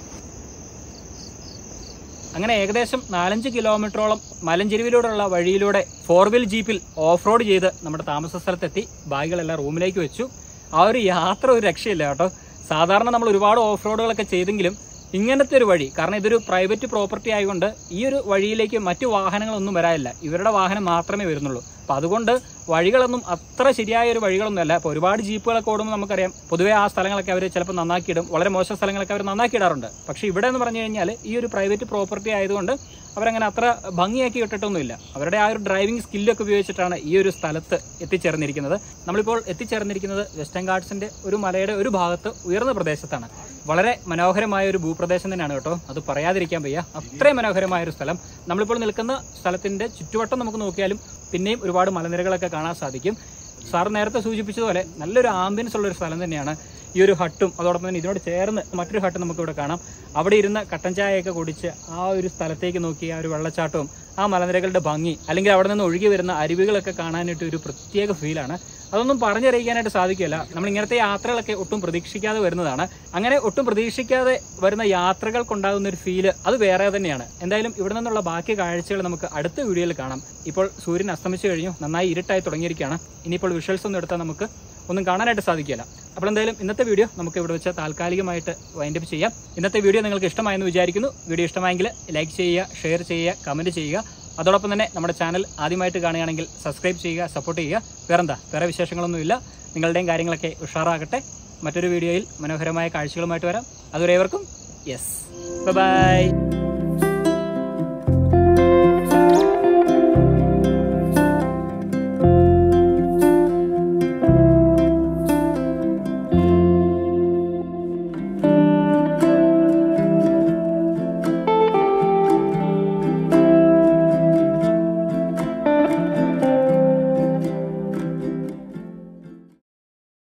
അങ്ങനെ ഏകദേശം നാലഞ്ച് കിലോമീറ്ററോളം മലഞ്ചെരുവിലൂടെയുള്ള വഴിയിലൂടെ ഫോർ വീൽ ജീപ്പിൽ ഓഫ് റോഡ് ചെയ്ത് നമ്മുടെ താമസ സ്ഥലത്തെത്തി ബാഗുകളെല്ലാം റൂമിലേക്ക് വെച്ചു ആ ഒരു യാത്ര ഒരു രക്ഷയില്ല കേട്ടോ സാധാരണ നമ്മൾ ഒരുപാട് ഓഫ് റോഡുകളൊക്കെ ചെയ്തെങ്കിലും ഇങ്ങനത്തെ ഒരു വഴി കാരണം ഇതൊരു പ്രൈവറ്റ് പ്രോപ്പർട്ടി ആയതുകൊണ്ട് ഈ ഒരു വഴിയിലേക്ക് മറ്റു വാഹനങ്ങളൊന്നും വരാനില്ല ഇവരുടെ വാഹനം മാത്രമേ വരുന്നുള്ളൂ അപ്പൊ അതുകൊണ്ട് വഴികളൊന്നും അത്ര ശരിയായ ഒരു വഴികളൊന്നും അല്ല അപ്പൊ ഒരുപാട് ജീപ്പുകളൊക്കെ ഓടുമ്പോൾ നമുക്കറിയാം പൊതുവേ ആ സ്ഥലങ്ങളൊക്കെ അവർ ചിലപ്പോൾ നന്നാക്കിയിടും വളരെ മോശം സ്ഥലങ്ങളൊക്കെ അവർ നന്നാക്കിയിടാറുണ്ട് പക്ഷെ ഇവിടെ എന്ന് പറഞ്ഞു കഴിഞ്ഞാൽ ഈ ഒരു പ്രൈവറ്റ് പ്രോപ്പർട്ടി ആയതുകൊണ്ട് അവരങ്ങനെ അത്ര ഭംഗിയാക്കി ഇട്ടിട്ടൊന്നുമില്ല അവരുടെ ആ ഒരു ഡ്രൈവിംഗ് സ്കില്ലൊക്കെ ഉപയോഗിച്ചിട്ടാണ് ഈ ഒരു സ്ഥലത്ത് എത്തിച്ചേർന്നിരിക്കുന്നത് നമ്മളിപ്പോൾ എത്തിച്ചേർന്നിരിക്കുന്നത് വെസ്റ്റേൺ ഗാർഡ്സിന്റെ ഒരു മലയുടെ ഒരു ഭാഗത്ത് ഉയർന്ന പ്രദേശത്താണ് വളരെ മനോഹരമായ ഒരു ഭൂപ്രദേശം തന്നെയാണ് കേട്ടോ അത് പറയാതിരിക്കാൻ വയ്യ അത്രയും മനോഹരമായ ഒരു സ്ഥലം നമ്മളിപ്പോൾ നിൽക്കുന്ന സ്ഥലത്തിന്റെ ചുറ്റുവട്ടം നമുക്ക് നോക്കിയാലും പിന്നെയും ഒരുപാട് മലനിരകളൊക്കെ കാണാൻ സാധിക്കും സാർ നേരത്തെ സൂചിപ്പിച്ചതുപോലെ നല്ലൊരു ആംബിയൻസ് ഉള്ള ഒരു സ്ഥലം തന്നെയാണ് ഈ ഒരു ഹട്ടും അതോടൊപ്പം തന്നെ ഇതിനോട് ചേർന്ന് മറ്റൊരു ഹട്ട് നമുക്ക് ഇവിടെ കാണാം അവിടെ ഇരുന്ന് കട്ടൻ ചായയൊക്കെ കുടിച്ച് ആ ഒരു സ്ഥലത്തേക്ക് നോക്കി ആ ഒരു വെള്ളച്ചാട്ടവും ആ മലനിരകളുടെ ഭംഗി അല്ലെങ്കിൽ അവിടെ നിന്ന് ഒഴുകി വരുന്ന അരുവികളൊക്കെ കാണാനായിട്ട് ഒരു പ്രത്യേക ഫീലാണ് അതൊന്നും പറഞ്ഞറിയിക്കാനായിട്ട് സാധിക്കില്ല നമ്മൾ ഇങ്ങനത്തെ യാത്രകളൊക്കെ ഒട്ടും പ്രതീക്ഷിക്കാതെ വരുന്നതാണ് അങ്ങനെ ഒട്ടും പ്രതീക്ഷിക്കാതെ വരുന്ന യാത്രകൾക്കുണ്ടാകുന്ന ഒരു ഫീല് അത് വേറെ തന്നെയാണ് എന്തായാലും ഇവിടെ നിന്നുള്ള ബാക്കി കാഴ്ചകൾ നമുക്ക് അടുത്ത വീഡിയോയിൽ കാണാം ഇപ്പോൾ സൂര്യൻ അസ്തമിച്ചു കഴിഞ്ഞു നന്നായി ഇരുട്ടായി തുടങ്ങിയിരിക്കുകയാണ് ഇനിയിപ്പോൾ വിഷ്വൽസ് ഒന്നും എടുത്താൽ നമുക്ക് ഒന്നും കാണാനായിട്ട് സാധിക്കില്ല അപ്പോൾ എന്തായാലും ഇന്നത്തെ വീഡിയോ നമുക്ക് ഇവിടെ വെച്ച് താൽക്കാലികമായിട്ട് വൈൻഡപ്പ് ചെയ്യാം ഇന്നത്തെ വീഡിയോ നിങ്ങൾക്ക് ഇഷ്ടമായെന്ന് വിചാരിക്കുന്നു വീഡിയോ ഇഷ്ടമായെങ്കിൽ ലൈക്ക് ചെയ്യുക ഷെയർ ചെയ്യുക കമൻറ്റ് ചെയ്യുക അതോടൊപ്പം തന്നെ നമ്മുടെ ചാനൽ ആദ്യമായിട്ട് കാണുകയാണെങ്കിൽ സബ്സ്ക്രൈബ് ചെയ്യുക സപ്പോർട്ട് ചെയ്യുക വേറെന്താ വേറെ വിശേഷങ്ങളൊന്നുമില്ല നിങ്ങളുടെയും കാര്യങ്ങളൊക്കെ ഉഷാറാകട്ടെ മറ്റൊരു വീഡിയോയിൽ മനോഹരമായ കാഴ്ചകളുമായിട്ട് വരാം അതുവരെ ഏവർക്കും യെസ് ബൈ